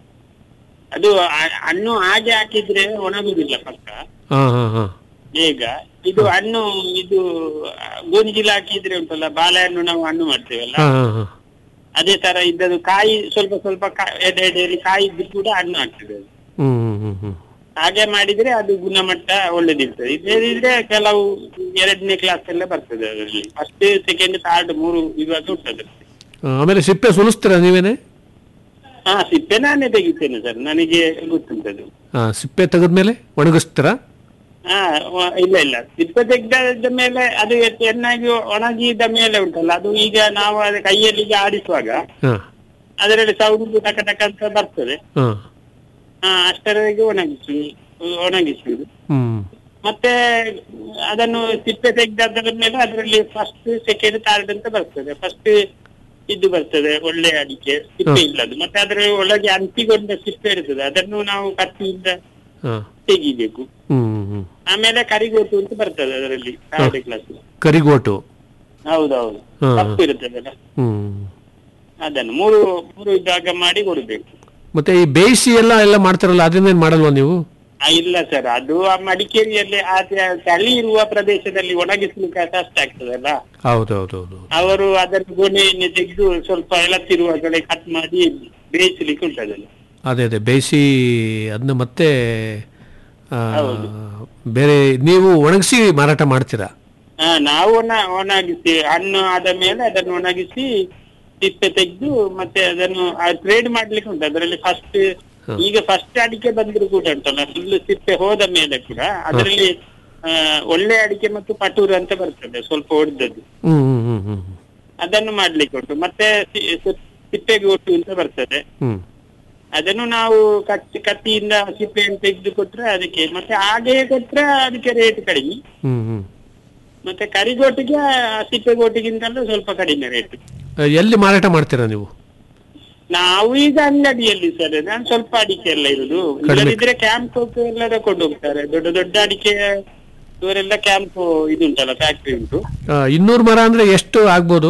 ಅದು ಆ- ಹಣ್ಣು ಹಾಗೆ ಹಾಕಿದ್ರೆ ಒಣಗುದಿಲ್ಲ ಪಕ್ಕ ಹಾ ಹಾ ಹಾ ಬೇಗ ಇದು ಹಣ್ಣು ಇದು ಆ, ಗೋಣಿಚೀಲ ಹಾಕಿದ್ರೆ ಉಂಟಲ್ಲ ಬಾಳೆಹಣ್ಣು ನಾವು ಹಣ್ಣು ಮಾಡ್ತೇವಲ್ಲ ಹಾ ಹಾ ಹಾ ಅದೇ ತರ ಇದ್ದದ್ದು ಕಾಯಿ ಸ್ವಲ್ಪ ಸ್ವಲ್ಪ ಕಾ- ಎಡೆ ಎಡೆಯಲ್ಲಿ ಕಾಯಿ ಇದ್ದು ಕೂಡ ಹಣ್ಣು ಆಗ್ತದೆ ಅದು ಹ್ಮ್ ಹ್ಮ್ ಹ್ಮ್ ಹ್ಮ್ ಹಾಗೆ ಮಾಡಿದ್ರೆ ಅದು ಗುಣಮಟ್ಟ ಒಳ್ಳೇದಿರ್ತದೆ ಇಲ್ಲದಿದ್ರೆ ಕೆಲವು ಎರಡನೇ ಕ್ಲಾಸ್ ಎಲ್ಲ ಬರ್ತದೆ ಅದರಲ್ಲಿ ಫಸ್ಟ್ ಸೆಕೆಂಡ್ ಥರ್ಡ್ ಮೂರು ವಿಭಾಗ ಉಂಟದು ಆ, ಆಮೇಲೆ ಸಿಪ್ಪೆ ಸುಲಿಸ್ತೀರಾ ನೀವೇನೆ ಹಾ ಸಿಪ್ಪೆ ನಾನೇ ತೆಗಿತೇನೆ ಸರ್ ನನಗೆ ಗೊತ್ತುಂಟದು ಆ, ಸಿಪ್ಪೆ ತೆಗೆದ್ಮೇಲೆ ಒಣಗಿಸ್ತೀರಾ ಹಾ ವ- ಇಲ್ಲ ಇಲ್ಲ ಸಿಪ್ಪೆ ತೆಗ್ದ ಮೇಲೆ ಅದು ಚೆನ್ನಾಗಿ ಒಣಗಿದ ಮೇಲೆ ಉಂಟಲ್ಲ ಅದು ಈಗ ನಾವು ಅದು ಕೈಯಲ್ಲಿ ಈಗ ಆಡಿಸುವಾಗ ಹಾ ಅದರಲ್ಲಿ ಸೌಂಡ್ ಟಕ ಟಕ ಅಂತ ಬರ್ತದೆ ಹಾ ಆ, ಅಷ್ಟರವರೆಗೆ ಒಣಗಿಸು ಒಣಗಿಸುವುದು ಹ್ಮ್ ಮತ್ತೆ ಅದನ್ನು ಸಿಪ್ಪೆ ತೆಗೆದದ್ರ ಮೇಲೆ ಅದರಲ್ಲಿ ಫಸ್ಟ್ ಸೆಕೆಂಡ್ ಥರ್ಡ್ ಅಂತ ಬರ್ತದೆ ಫಸ್ಟ್ ಇದು ಬರ್ತದೆ ಒಳ್ಳೆ ಅಡಿಕೆ ಸಿಪ್ಪೆ ಹ. ಇಲ್ಲದು ಮತ್ತೆ ಅದರ ಒಳಗೆ ಅಂಟಿಕೊಂಡ ಸಿಪ್ಪೆ ಇರ್ತದೆ ಅದನ್ನು ನಾವು ಕತ್ತಿಯಿಂದ ಹಾ ತೆಗಿಬೇಕು ಹ್ಮ್ ಹ್ಮ್ ಆಮೇಲೆ ಕರಿಗೋಟು ಅಂತ ಬರ್ತದೆ ಅದರಲ್ಲಿ ಥರ್ಡ್ ಕ್ಲಾಸ್ ಕರಿಗೋಟು ಹೌದೌದು ಹ. ಕಪ್ಪು ಇರ್ತದಲ್ಲ ಹ್ಮ್ ಅದನ್ನು ಮೂರು ಮೂರು ಜಾಗ ಮಾಡಿ ಕೊಡ್ಬೇಕು ಮತ್ತೆ ಈ ಬೇಯಿಸಿ ಎಲ್ಲ ಎಲ್ಲ ಮಾಡ್ತಾರಲ್ಲ ಅದನ್ನೇನ್ ಮಾಡಲ್ವಾ ನೀವು ಆ, ಇಲ್ಲ ಸರ್ ಅದು ಆ ಮಡಿಕೇರಿಯಲ್ಲಿ ಆ ತ- ಚಳಿ ಇರುವ ಪ್ರದೇಶದಲ್ಲಿ ಒಣಗಿಸ್ಲಿಕ್ಕೆ ಕಷ್ಟ ಆಗ್ತದಲ್ಲ ಹೌದೌದೌದು ಅವರು ಅದನ್ನು ಗೊನೆಯನ್ನು ತೆಗೆದು ಸ್ವಲ್ಪ ಎಳತಿರುವ ಕಡೆ ಕಟ್ ಮಾಡಿ ಬೇಯಿಸ್ಲಿಕ್ಕೆ ಉಂಟದಲ್ಲ ಅದೇ ಅದೇ ಬೇಯಿಸಿ ಅದನ್ನ ಮತ್ತೆ ಆ, ಬೇರೆ ನೀವು ಒಣಗಿಸಿ ಮಾರಾಟ ಮಾಡ್ತೀರಾ ಹಾ ನಾವು ಒಣ ಒಣಗಿಸಿ ಹಣ್ಣು ಆದ ಮೇಲೆ ಅದನ್ನು ಒಣಗಿಸಿ ಸಿಪ್ಪೆ ತೆಗೆದು ಮತ್ತೆ ಅದನ್ನು ಟ್ರೇಡ್ ಮಾಡ್ಲಿಕ್ಕೆ ಉಂಟು ಅದರಲ್ಲಿ ಫಸ್ಟ್ ಈಗ ಫಸ್ಟ್ ಅಡಿಕೆ ಬಂದ್ರು ಕೂಡ ಉಂಟಲ್ಲ ಫುಲ್ ಸಿಪ್ಪೆ ಹೋದ ಮೇಲೆ ಕೂಡ ಅದರಲ್ಲಿ ಆ, ಒಳ್ಳೆ ಅಡಿಕೆ ಮತ್ತು ಪಟೂರು ಅಂತ ಬರ್ತದೆ ಸ್ವಲ್ಪ ಹೊಡೆದದ್ದು ಹ್ಮ್ ಹ್ಮ್ ಹ್ಮ್ ಹ್ಮ್ ಅದನ್ನು ಮಾಡ್ಲಿಕ್ಕೆ ಉಂಟು ಮತ್ತೆ ಸಿ- ಸಿ- ಸಿಪ್ಪೆಗೆ ಒಟ್ಟು ಅಂತ ಬರ್ತದೆ ಹ್ಮ್ ಅದನ್ನು ನಾವು ಕತ್ತಿ ಕತ್ತಿಯಿಂದ ಸಿಪ್ಪೆಯನ್ನು ತೆಗೆದು ಕೊಟ್ರೆ ಅದಕ್ಕೆ ಮತ್ತೆ ಹಾಗೆಯೇ ಕೊಟ್ರೆ ಅದಕ್ಕೆ ರೇಟ್ ಕಡಿಮೆ ಹ್ಮ್ ಹ್ಮ್ ಮತ್ತೆ ಕರಿಗೋಟಿಗೆ ಆ ಸಿಪ್ಪೆಗೋಟಿಗಿಂತಲೂ ಸ್ವಲ್ಪ ಕಡಿಮೆ ರೇಟ್ ಆ, ಎಲ್ಲಿ ಮಾರಾಟ ಮಾಡ್ತೀರಾ ನೀವು ನಾವು ಈಗ ಅಂಗಡಿಯಲ್ಲಿ ಸರ್ ನಾನು ಸ್ವಲ್ಪ ಅಡಿಕೆ ಎಲ್ಲ ಇರುದು ಇಲ್ಲದಿದ್ರೆ ಕ್ಯಾಂಪ್ ಎಲ್ಲ ತಕೊಂಡು ಹೋಗ್ತಾರೆ ದೊಡ್ಡ ದೊಡ್ಡ ಅಡಿಕೆ ಇವರೆಲ್ಲ ಕ್ಯಾಂಪ್ ಇದುಂಟಲ್ಲ ಫ್ಯಾಕ್ಟ್ರಿ ಉಂಟು ಆ, ಇನ್ನೂರು ಮರ ಅಂದ್ರೆ ಎಷ್ಟು ಆಗ್ಬೋದು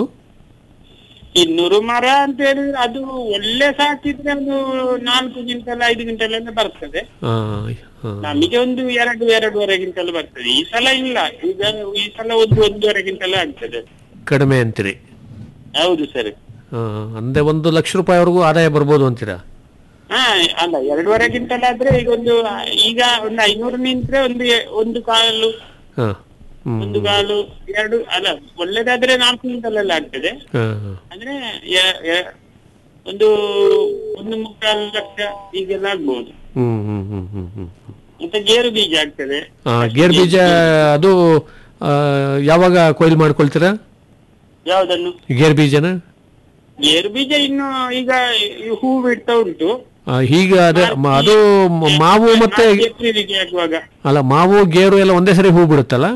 ಇನ್ನೂರು ಮರ ಅಂತ ಹೇಳಿದ್ರೆ ಅದು ಒಳ್ಳೆ ಸಾಕಿದ್ರೆ ಒಂದು ನಾಲ್ಕು ಕ್ವಿಂಟಲ್ ಐದು ಕ್ವಿಂಟಲ್ ಎಲ್ಲ ಬರ್ತದೆ ಆ, ಆ, ನಮಗೆ ಒಂದು ಎರಡು ಎರಡೂವರೆ ಕ್ವಿಂಟಲ್ ಬರ್ತದೆ ಈ ಸಲ ಇಲ್ಲ ಈಗ ಈ ಸಲ ಒಂದು ಒಂದೂವರೆ ಕ್ವಿಂಟಲ್ ಆಗ್ತದೆ ಕಡಿಮೆ ಅಂತೀರಿ ಹೌದು ಸರ್ ಆ, ಅಂದ್ರೆ ಒಂದು ಲಕ್ಷ ರೂಪಾಯಿವರೆಗೂ ಆದಾಯ ಬರ್ಬೋದು ಅಂತೀರಾ ಹಾ ಅಲ್ಲ ಎರಡೂವರೆ ಕ್ವಿಂಟಲ್ ಆದ್ರೆ ಈಗ ಒಂದು ಈಗ ಒಂದು ಐನೂರು ನಿಂತ್ರೆ ಒಂದು ಎ- ಒಂದು ಕಾಲು ಹಾ ಹ್ಮ್ ಒಂದು ಕಾಲು ಎರಡು ಅಲ್ಲ ಒಳ್ಳೇದಾದ್ರೆ ನಾಲ್ಕು ಕ್ವಿಂಟಲ್ ಎಲ್ಲ ಆಗ್ತದೆ ಹಾ, ಹಾ. ಅಂದ್ರೆ ಎ- ಎ- ಒಂದು ಒಂದು ಮುಕ್ಕಾಲು ಲಕ್ಷ ಹೀಗೆಲ್ಲ ಆಗ್ಬಹುದು ಹ್ಮ್ ಹ್ಮ್ ಹ್ಮ್ ಹ್ಮ್ ಹ್ಮ್ ಮತ್ತೆ ಗೇರು ಬೀಜ ಆಗ್ತದೆ ಆ, ಗೇರ್ ಬೀಜ ಅದು ಆ, ಯಾವಾಗ ಕೊಯ್ಲು ಮಾಡ್ಕೊಳ್ತೀರಾ ಯಾವ್ದನ್ನು ಗೇರ್ ಬೀಜನ ಗೇರು ಬೀಜ ಇನ್ನು ಈಗ ಈ ಹೂ ಬಿಡ್ತಾ ಉಂಟು ಆ, ಈಗ ಅದೇ ಮ- ಅದು ಮ- ಮಾವು ಮತ್ತೆ ಏಪ್ರಿಲಿಗೆ ಆಗುವಾಗ ಅಲ್ಲ ಮಾವು ಗೇರು ಎಲ್ಲ ಒಂದೇ ಸರಿ ಹೂ ಬಿಡುತ್ತಲ್ಲ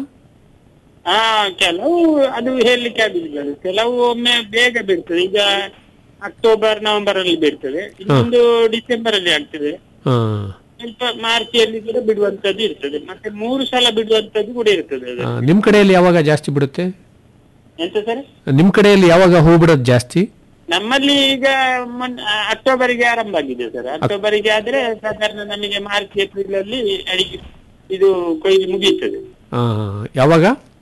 ಹಾ ಕೆಲವು ಅದು ಹೇಳಲಿಕ್ಕೆ ಆಗುದಿಲ್ಲ ಅದು. ಕೆಲವು ಒಮ್ಮೆ ಬೇಗ ಬಿಡ್ತದೆ ಈಗ ಅಕ್ಟೋಬರ್ ನವೆಂಬರ್ ಅಲ್ಲಿ ಬಿಡ್ತದೆ ಇನ್ನೊಂದು ಡಿಸೆಂಬರ್ ಅಲ್ಲಿ ಆಗ್ತದೆ ಹಾ ಸ್ವಲ್ಪ ಮಾರ್ಚಿಯಲ್ಲಿ ಕೂಡ ಬಿಡುವಂತದ್ದು ಇರ್ತದೆ ಮತ್ತೆ ಮೂರು ಸಲ ಬಿಡುವಂತದ್ದು ಕೂಡ ಇರ್ತದೆ ಅದು ಆ, ನಿಮ್ ಕಡೆಯಲ್ಲಿ ಯಾವಾಗ ಜಾಸ್ತಿ ಬಿಡುತ್ತೆ ಎಂತ ಸರ್ ನಿಮ್ ಕಡೆಯಲ್ಲಿ ಯಾವಾಗ ಹೂ ಬಿಡೋದು ಜಾಸ್ತಿ ನಮ್ಮಲ್ಲಿ ಈಗ ಮೊನ್ನೆ ಅಕ್ಟೋಬರ್ಗೆ ಆರಂಭ ಆಗಿದೆ ಸರ್ ಅಕ್ಟೋಬರ್ಗೆ ಆದ್ರೆ ಸಾಧಾರಣ ನಮಗೆ ಮಾರ್ಚ್ ಏಪ್ರಿಲ್ ಅಲ್ಲಿ ಅಡಿಕೆ ಇದು ಕೊಯ್ಲು ಮುಗಿಯುತ್ತದೆ ಆ, ಯಾವಾಗ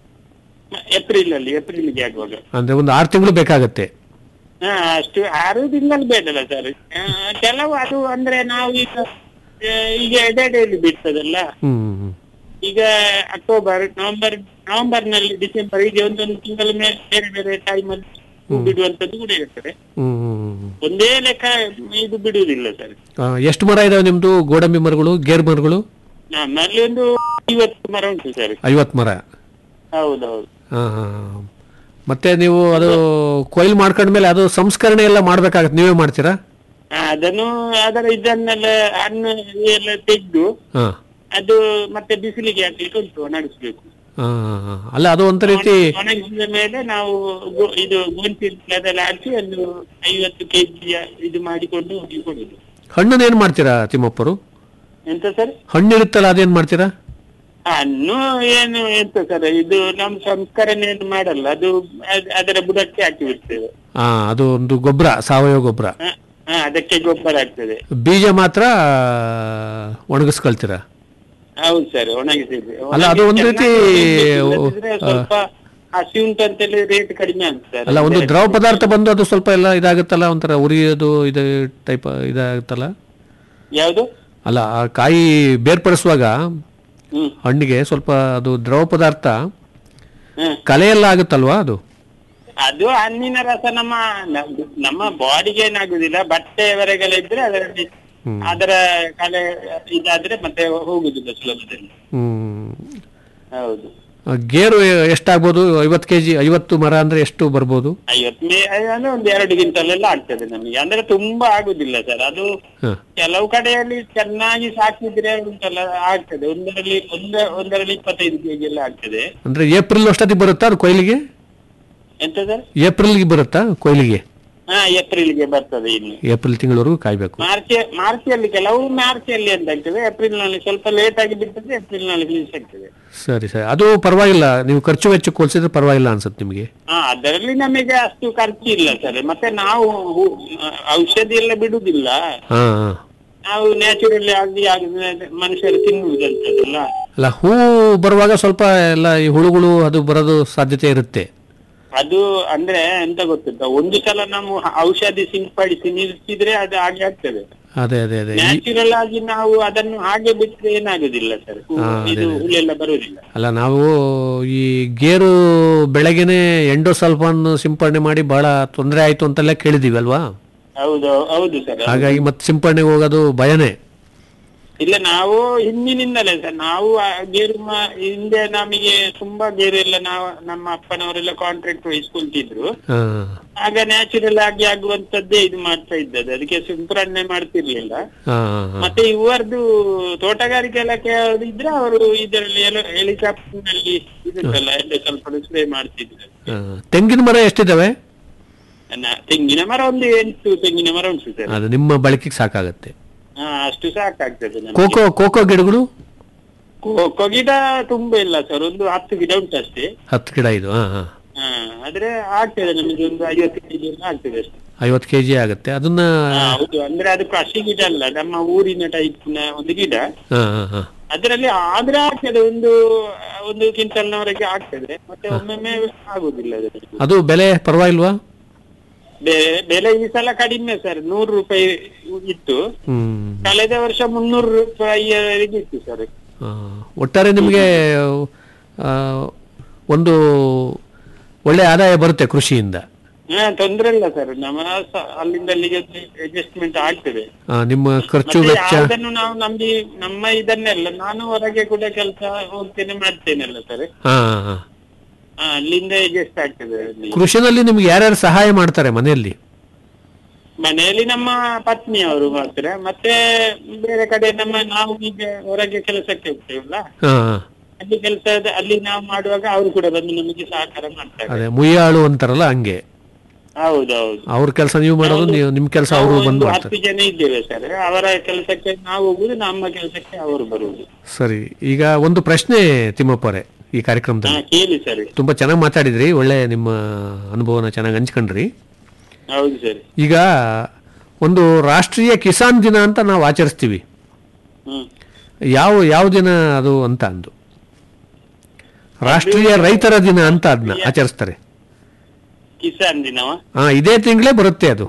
ಏಪ್ರಿಲ್ ಅಲ್ಲಿ ಏಪ್ರಿಲ್ಗೆ ಆಗುವಾಗ ಅಂದ್ರೆ ಒಂದು ಆರು ತಿಂಗಳು ಬೇಕಾಗತ್ತೆ ಹಾ ಅಷ್ಟು ಆರು ತಿಂಗಳು ಬೇಡಲ್ಲ ಸರ್ ಕೆಲವು ಅದು ಅಂದ್ರೆ ನಾವು ಈಗ ಆ, ಈಗ ಎಡೆಡೆಯಲ್ಲಿ ಬಿಡ್ತದಲ್ಲ ಹ್ಮ್ ಹ್ಮ್ ಈಗ ಅಕ್ಟೋಬರ್ ನವೆಂಬರ್ ನವೆಂಬರ್ ನಲ್ಲಿ ಡಿಸೆಂಬರ್ ಹೀಗೆ ಒಂದೊಂದು ತಿಂಗಳ ಮೇಲೆ ಬೇರೆ ಬೇರೆ ಟೈಮ್ ಅಲ್ಲಿ ಹೂ ಬಿಡುವಂತದ್ದು ಕೂಡ ಇರ್ತದೆ ಹ್ಮ್ ಹ್ಮ್ ಹ್ಮ್ ಒಂದೇ ಲೆಕ್ಕ ಇದು ಬಿಡುವುದಿಲ್ಲ ಸರ್ ಆ, ಎಷ್ಟು ಮರ ಇದಾವೆ ನಿಮ್ದು ಗೋಡಂಬಿ ಮರಗಳು ಗೇರ್ ಮರಗಳು ನಮ್ಮಲ್ಲಿ ಒಂದು ಐವತ್ತು ಮರ ಉಂಟು ಸರ್ ಐವತ್ತು ಮರ ಹೌದೌದು ಹಾ ಹಾ ಮತ್ತೆ ನೀವು ಅದು ಕೊಯ್ಲು ಮಾಡ್ಕೊಂಡ್ಮೇಲೆ ಅದು ಸಂಸ್ಕರಣೆ ಎಲ್ಲ ಮಾಡ್ಬೇಕಾಗತ್ತೆ ನೀವೇ ಮಾಡ್ತೀರಾ ಆ, ಅದನ್ನು ಅದರ ಇದನ್ನೆಲ್ಲ ಹಣ್ಣು ಎಲ್ಲ ತೆಗೆದು ಹಾ ಅದು ಮತ್ತೆ ಬಿಸಿಲಿಗೆ ಹಾಕ್ಲಿಕ್ಕೆ ಉಂಟು ಒಣಗಿಸ್ಬೇಕು ಹಾ ಹಾ, ಹಾ. ಅಲ್ಲ ಅದು ಒಂದ್ ರೀತಿ ಒಣಗಿಸಿದ ಮೇಲೆ ನಾವು ಗೋ- ಇದು ಗೋಂಚಿ ಅದೆಲ್ಲ ಹಾಕಿ ಒಂದು ಐವತ್ತು ಕೆಜಿ ಇದು ಮಾಡಿಕೊಂಡು ಹೋಗಿ ಕೊಡುದು ಹಣ್ಣನ್ನ ಏನ್ ಮಾಡ್ತೀರಾ ತಿಮ್ಮಪ್ಪರು ಎಂತ ಸರ್ ಹಣ್ಣಿರುತ್ತಲ್ಲ ಅದೇನ್ ಮಾಡ್ತೀರಾ ಹಣ್ಣು ಏನು ಎಂತ ಸರ್ ಇದು ನಮ್ ಸಂಸ್ಕರಣೆ ಏನು ಮಾಡಲ್ಲ ಅದು ಅದ್- ಅದರ ಬುಡಕ್ಕೆ ಹಾಕಿ ಬಿಡ್ತೇವೆ ಹಾ ಅದು ಒಂದು ಗೊಬ್ಬರ ಸಾವಯವ ಗೊಬ್ಬರ ಹ, ಹ, ಅದಕ್ಕೆ ಗೊಬ್ಬರ ಆಗ್ತದೆ ಬೀಜ ಮಾತ್ರ ಒಣಗಿಸ್ಕೊಳ್ತೀರಾ ಹೌದು ಸರ್ ಒಣಗಿಸಿದ್ವಿ ಅಲ್ಲ, ಅದು ಒಂದ್ ರೀತಿ, ಇಲ್ಲದಿದ್ರೆ ಸ್ವಲ್ಪ ಹಸಿ ಉಂಟು ಅಂತೇಳಿ ರೇಟ್ ಕಡಿಮೆ ಆಗ್ತದೆ ಅಲ್ಲ ಒಂದು ದ್ರವ ಪದಾರ್ಥ ಬಂದು ಅದು ಸ್ವಲ್ಪ ಎಲ್ಲ ಇದಾಗುತ್ತಲ್ಲ ಒಂಥರ ಉರಿಯೋದು ಇದು ಟೈಪ್ ಇದಾಗುತ್ತಲ್ಲ ಯಾವುದು ಅಲ್ಲ ಆ ಕಾಯಿ ಬೇರ್ಪಡಿಸುವಾಗ ಹ್ಮ್ ಹಣ್ಣಿಗೆ ಸ್ವಲ್ಪ ಅದು ದ್ರವ ಪದಾರ್ಥ ಹ್ಮ್ ಕಲೆ ಎಲ್ಲ ಆಗುತ್ತಲ್ವಾ ಅದು ಅದು ಹಣ್ಣಿನ ರಸ ನಮ್ಮ ನಮ್ಮ- ನಮ್ಮ ಬಾಡಿಗೆ ಏನಾಗುದಿಲ್ಲ ಬಟ್ಟೆವರೆಗೆಲ್ಲ ಇದ್ರೆ ಅದರಲ್ಲಿ ಅದರ ಕಲೆ ಇದಾದ್ರೆ ಮತ್ತೆ ಹೋಗುದಿಲ್ಲ ಸುಲಭದಲ್ಲಿ ಹ್ಮ್ ಹೌದು ಆ, ಗೇರು ಎ- ಎಷ್ಟಾಗ್ಬೋದು ಐವತ್ತು ಕೆ ಜಿ ಐವತ್ತು ಮರ ಅಂದ್ರೆ ಎಷ್ಟು ಬರ್ಬೋದು ಐವತ್ತು ಮೇ ಅಂದ್ರೆ ಒಂದು ಎರಡು ಕ್ವಿಂಟಲ್ ಎಲ್ಲ ಆಗ್ತದೆ ನಮಗೆ ಅಂದ್ರೆ ತುಂಬಾ ಆಗುದಿಲ್ಲ ಸರ್ ಅದು ಹ. ಕೆಲವು ಕಡೆಯಲ್ಲಿ ಚೆನ್ನಾಗಿ ಸಾಕಿದ್ರೆ ಉಂಟಲ್ಲ ಆಗ್ತದೆ ಒಂದರಲ್ಲಿ ಒಂದ ಒಂದರಲ್ಲಿ ಇಪ್ಪತ್ತೈದು ಕೆಜಿ ಎಲ್ಲ ಆಗ್ತದೆ ಅಂದ್ರೆ ಏಪ್ರಿಲ್ ಅಷ್ಟೊತ್ತಿಗೆ ಬರುತ್ತಾ ಅದು ಕೊಯ್ಲಿಗೆ ಎಂತ ಸರ್ ಏಪ್ರಿಲ್ಗೆ ಬರುತ್ತಾ ಕೊಯ್ಲಿಗೆ ಹಾ ಏಪ್ರಿಲ್ಗೆ ಬರ್ತದೆ ಇನ್ನು ಏಪ್ರಿಲ್ ತಿಂಗಳವರೆಗೂ ಕಾಯ್ಬೇಕು ಮಾರ್ಚ್ ಮಾರ್ಚ್ ಅಲ್ಲಿ ಕೆಲವು ಮಾರ್ಚ್ ಅಲ್ಲಿ ಅಂತ ಆಗ್ತದೆ ಏಪ್ರಿಲ್ ನಲ್ಲಿ ಸ್ವಲ್ಪ ಲೇಟ್ ಆಗಿ ಬಿಡ್ತದೆ ಏಪ್ರಿಲ್ ನಲ್ಲಿ ಫಿನಿಶ್ ಆಗ್ತದೆ ಸರಿ ಸರಿ ಅದು ಪರವಾಗಿಲ್ಲ ನೀವು ಖರ್ಚು ವೆಚ್ಚಕ್ಕೆ ಹೋಲಿಸಿದ್ರೆ ಪರವಾಗಿಲ್ಲ ಅನ್ಸುತ್ತೆ ನಿಮಗೆ ಹಾ ಅದರಲ್ಲಿ ನಮಗೆ ಅಷ್ಟು ಖರ್ಚು ಇಲ್ಲ ಸರ್ ಮತ್ತೆ ನಾವು ಹೂ- ಔಷಧಿ ಎಲ್ಲ ಬಿಡುದಿಲ್ಲ ಹಾ ಹಾ. ನಾವು ನ್ಯಾಚುರಲಿ ಆಗಿ ಆಗಿ ಮನುಷ್ಯರು ತಿನ್ನುವುದಂತದಲ್ಲ ಅಲ್ಲ ಹೂ ಬರುವಾಗ ಸ್ವಲ್ಪ ಎಲ್ಲ ಈ ಹುಳುಗಳು ಅದು ಬರೋದು ಸಾಧ್ಯತೆ ಇರುತ್ತೆ ಅದು ಅಂದ್ರೆ ಎಂತ ಗೊತ್ತುಂಟ ಒಂದು ಸಲ ನಾವು ಔಷಧಿ ಸಿಂಪಡಿಸಿ ನಿಲ್ಸಿದ್ರೆ ಅದು ಹಾಗೆ ಆಗ್ತದೆ ಅದೇ ಅದೇ ಅದೇ ಈ- ನ್ಯಾಚುರಲ್ ಆಗಿ ನಾವು ಅದನ್ನು ಹಾಗೆ ಬಿಟ್ಟರೆ ಏನಾಗುದಿಲ್ಲ ಸರ್ ಹಾ, ಅದೇ, ಇದು ಅದೇ. ಹುಳೆಲ್ಲ ಬರುವುದಿಲ್ಲ ಅಲ್ಲ ನಾವು ಈ ಗೇರು ಬೆಳಗ್ಗೆನೆ ಎಂಡೋಸಲ್ಫಾನ್ ಸಿಂಪಡಣೆ ಮಾಡಿ ಬಹಳ ತೊಂದರೆ ಆಯ್ತು ಅಂತೆಲ್ಲ ಕೇಳಿದೀವಿ ಅಲ್ವಾ ಹೌದು ಹೌದು ಸರ್ ಹಾಗಾಗಿ ಮತ್ತೆ ಸಿಂಪಡಣೆಗೆ ಹೋಗೋದು ಭಯನೇ ಇಲ್ಲ ನಾವು ಹಿಂದಿನಿಂದಲೇ ಸರ್ ನಾವು ಆ ಗೇರು ಮ- ಹಿಂದೆ ನಮಗೆ ತುಂಬಾ ಗೇರು ಎಲ್ಲ ನಾವು ನಮ್ಮ ಅಪ್ಪನವರೆಲ್ಲ ಕಾಂಟ್ರಾಕ್ಟ್ ವಹಿಸ್ಕೊಳ್ತಿದ್ರು ಹಾ ಆಗ ನ್ಯಾಚುರಲ್ ಆಗಿ ಆಗುವಂತದ್ದೇ ಇದು ಮಾಡ್ತಾ ಇದ್ದದ್ದು ಅದಕ್ಕೆ ಸಿಂಪರಣೆ ಮಾಡ್ತಿರ್ಲಿಲ್ಲ ಹಾ ಹಾ, ಹಾ. ಮತ್ತೆ ಇವರದು ತೋಟಗಾರಿಕೆ ಇಲಾಖೆ ಅವ್ರು ಇದ್ರೆ ಅವರು ಇದರಲ್ಲಿ ಹೆಲಿಕಾಪ್ಟರ್ ನಲ್ಲಿ ಇದುಂಟಲ್ಲ ಎಲ್ಲ ಸ್ವಲ್ಪ ಸ್ಪ್ರೇ ಮಾಡ್ತಿದ್ರು ಹಾ. ತೆಂಗಿನ ಮರ ಎಷ್ಟಿದಾವೆ ನ- ತೆಂಗಿನ ಮರ ಒಂದು ಎಂಟು ತೆಂಗಿನ ಮರ ಉಂಟು ಸರ್ ಅದು ನಿಮ್ಮ ಬಳಕೆಗೆ ಸಾಕಾಗತ್ತೆ ಹಾ ಅಷ್ಟು ಸಾಕಾಗ್ತದೆ ನಮ್ಗೆ. ಕೋಕೋ ಕೋಕೋ ಗಿಡಗಳು ಕೋಕೋ ಗಿಡ ತುಂಬಾ ಇಲ್ಲ ಸರ್ ಒಂದು ಹತ್ತು ಗಿಡ ಉಂಟು ಅಷ್ಟೇ ಹತ್ತು ಗಿಡ ಇದು ಹಾ ಹಾ ಹಾ ಆದ್ರೆ ಆಗ್ತದೆ ನಮಗೆ ಒಂದು ಐವತ್ತು ಕೆಜಿ ಎಲ್ಲ ಆಗ್ತದೆ ಅಷ್ಟೇ ಐವತ್ತು ಕೆ ಜಿ ಆಗುತ್ತೆ ಅದನ್ನ ಹಾ, ಹೌದು ಅಂದ್ರೆ ಅದು ಕೃಷಿ ಗಿಡ ಅಲ್ಲ ನಮ್ಮ ಊರಿನ ಟೈಪ್ ನ ಒಂದು ಗಿಡ ಹಾ ಹಾ ಹಾ ಅದರಲ್ಲಿ ಆದ್ರೆ ಆಗ್ತದೆ ಒಂದು ಒಂದು ಕ್ವಿಂಟಲ್ನವರೆಗೆ ಆಗ್ತದೆ ಮತ್ತೆ ಒಮ್ಮೊಮ್ಮೆ ಆಗುದಿಲ್ಲ ಅದರಲ್ಲಿ. ಅದು ಬೆಲೆ ಪರವಾಗಿಲ್ವಾ ಬೆ- ಬೆಲೆ ಈ ಸಲ ಕಡಿಮೆ ಸರ್ ನೂರು ರೂಪಾಯಿ ಇತ್ತು ಹ್ಮ್ ಕಳೆದ ವರ್ಷ ಮುನ್ನೂರು ರೂಪಾಯಿವರೆಗೆ ಇತ್ತು ಸರ್ ಆ, ಒಟ್ಟಾರೆ ನಿಮಗೆ ಆ, ಒಂದು ಒಳ್ಳೆ ಆದಾಯ ಬರುತ್ತೆ ಕೃಷಿಯಿಂದ ಹಾ ತೊಂದ್ರೆ ಇಲ್ಲ ಸರ್ ನಮ್ಮ ಸ- ಅಲ್ಲಿಂದ ಅಲ್ಲಿಗೆ ಅಡ್ಜಸ್ಟ್ಮೆಂಟ್ ಆಗ್ತದೆ ಆ, ನಿಮ್ಮ ಖರ್ಚು ಮತ್ತೆ ವೆಚ್ಚ ಯಾವುದನ್ನು ನಾವು ನಂಬಿ ನಮ್ಮ ಇದನ್ನೆಲ್ಲ ನಾನು ಹೊರಗೆ ಕೂಡ ಕೆಲಸ ಹೋಗ್ತೇನೆ ಮಾಡ್ತೇನಲ್ಲ ಸರ್ ಹಾ ಹಾ, ಹಾ ಅಲ್ಲಿಂದ ಅಡ್ಜಸ್ಟ್ ಆಗ್ತದೆ ಅಲ್ಲಿ. ಕೃಷಿನಲ್ಲಿ ನಿಮ್ಗೆ ಯಾರ್ಯಾರು ಸಹಾಯ ಮಾಡ್ತಾರೆ ಮನೆಯಲ್ಲಿ ಮನೆಯಲ್ಲಿ ನಮ್ಮ ಪತ್ನಿ ಅವರು ಮಾತ್ರ ಮತ್ತೆ ಬೇರೆ ಕಡೆ ನಮ್ಮ ನಾವು ಈಗ ಹೊರಗೆ ಕೆಲಸಕ್ಕೆ ಹೋಗ್ತೇವಲ್ಲ ಹಾ ಹಾ. ಅಲ್ಲಿ ಕೆಲಸ ಅಲ್ಲಿ ನಾವು ಮಾಡುವಾಗ ಅವರು ಕೂಡ ಬಂದು ನಮಗೆ ಸಹಕಾರ ಮಾಡ್ತಾರೆ ಅದೇ ಮುಯ್ಯಾಳು ಅಂತಾರಲ್ಲ ಹಂಗೆ ಹೌದೌದು ಅವ್ರ ಕೆಲಸ ನೀವು ಮಾಡೋದು ನೀವು ನಿಮ್ಮ ಕೆಲಸ ನಾವು ಅವರು ಒಂದು ಬಂದು ಹತ್ತು ಮಾಡ್ತಾರೆ ಜನ ಇದ್ದೇವೆ ಸರ್ ಅವರ ಕೆಲಸಕ್ಕೆ ನಾವು ಹೋಗುದು ನಮ್ಮ ಕೆಲಸಕ್ಕೆ ಅವರು ಬರುವುದು ಸರಿ ಈಗ ಒಂದು ಪ್ರಶ್ನೆ ತಿಮ್ಮಪ್ಪರೇ ಈ ಹಾ ಕಾರ್ಯಕ್ರಮದಲ್ಲಿ ಕೇಳಿ ಸರ್ ತುಂಬಾ ಚೆನ್ನಾಗಿ ಮಾತಾಡಿದ್ರಿ ಒಳ್ಳೆ ನಿಮ್ಮ ಅನುಭವನ ಚೆನ್ನಾಗಿ ಹಂಚ್ಕೊಂಡ್ರಿ ಹೌದು ಸರ್ ಈಗ ಒಂದು ರಾಷ್ಟ್ರೀಯ ಕಿಸಾನ್ ದಿನ ಅಂತ ನಾವು ಆಚರಿಸ್ತೀವಿ ಹ್ಮ್ ಯಾವ ಯಾವ ದಿನ ಅದು ಅಂತ ಅಂದು ರಾಷ್ಟ್ರೀಯ ರೈತರ ದಿನ ಅಂತ ಅದನ್ನ ಆಚರಿಸ್ತಾರೆ ಕಿಸಾನ್ ದಿನವ ಹಾ ಇದೇ ತಿಂಗಳೇ ಬರುತ್ತೆ ಅದು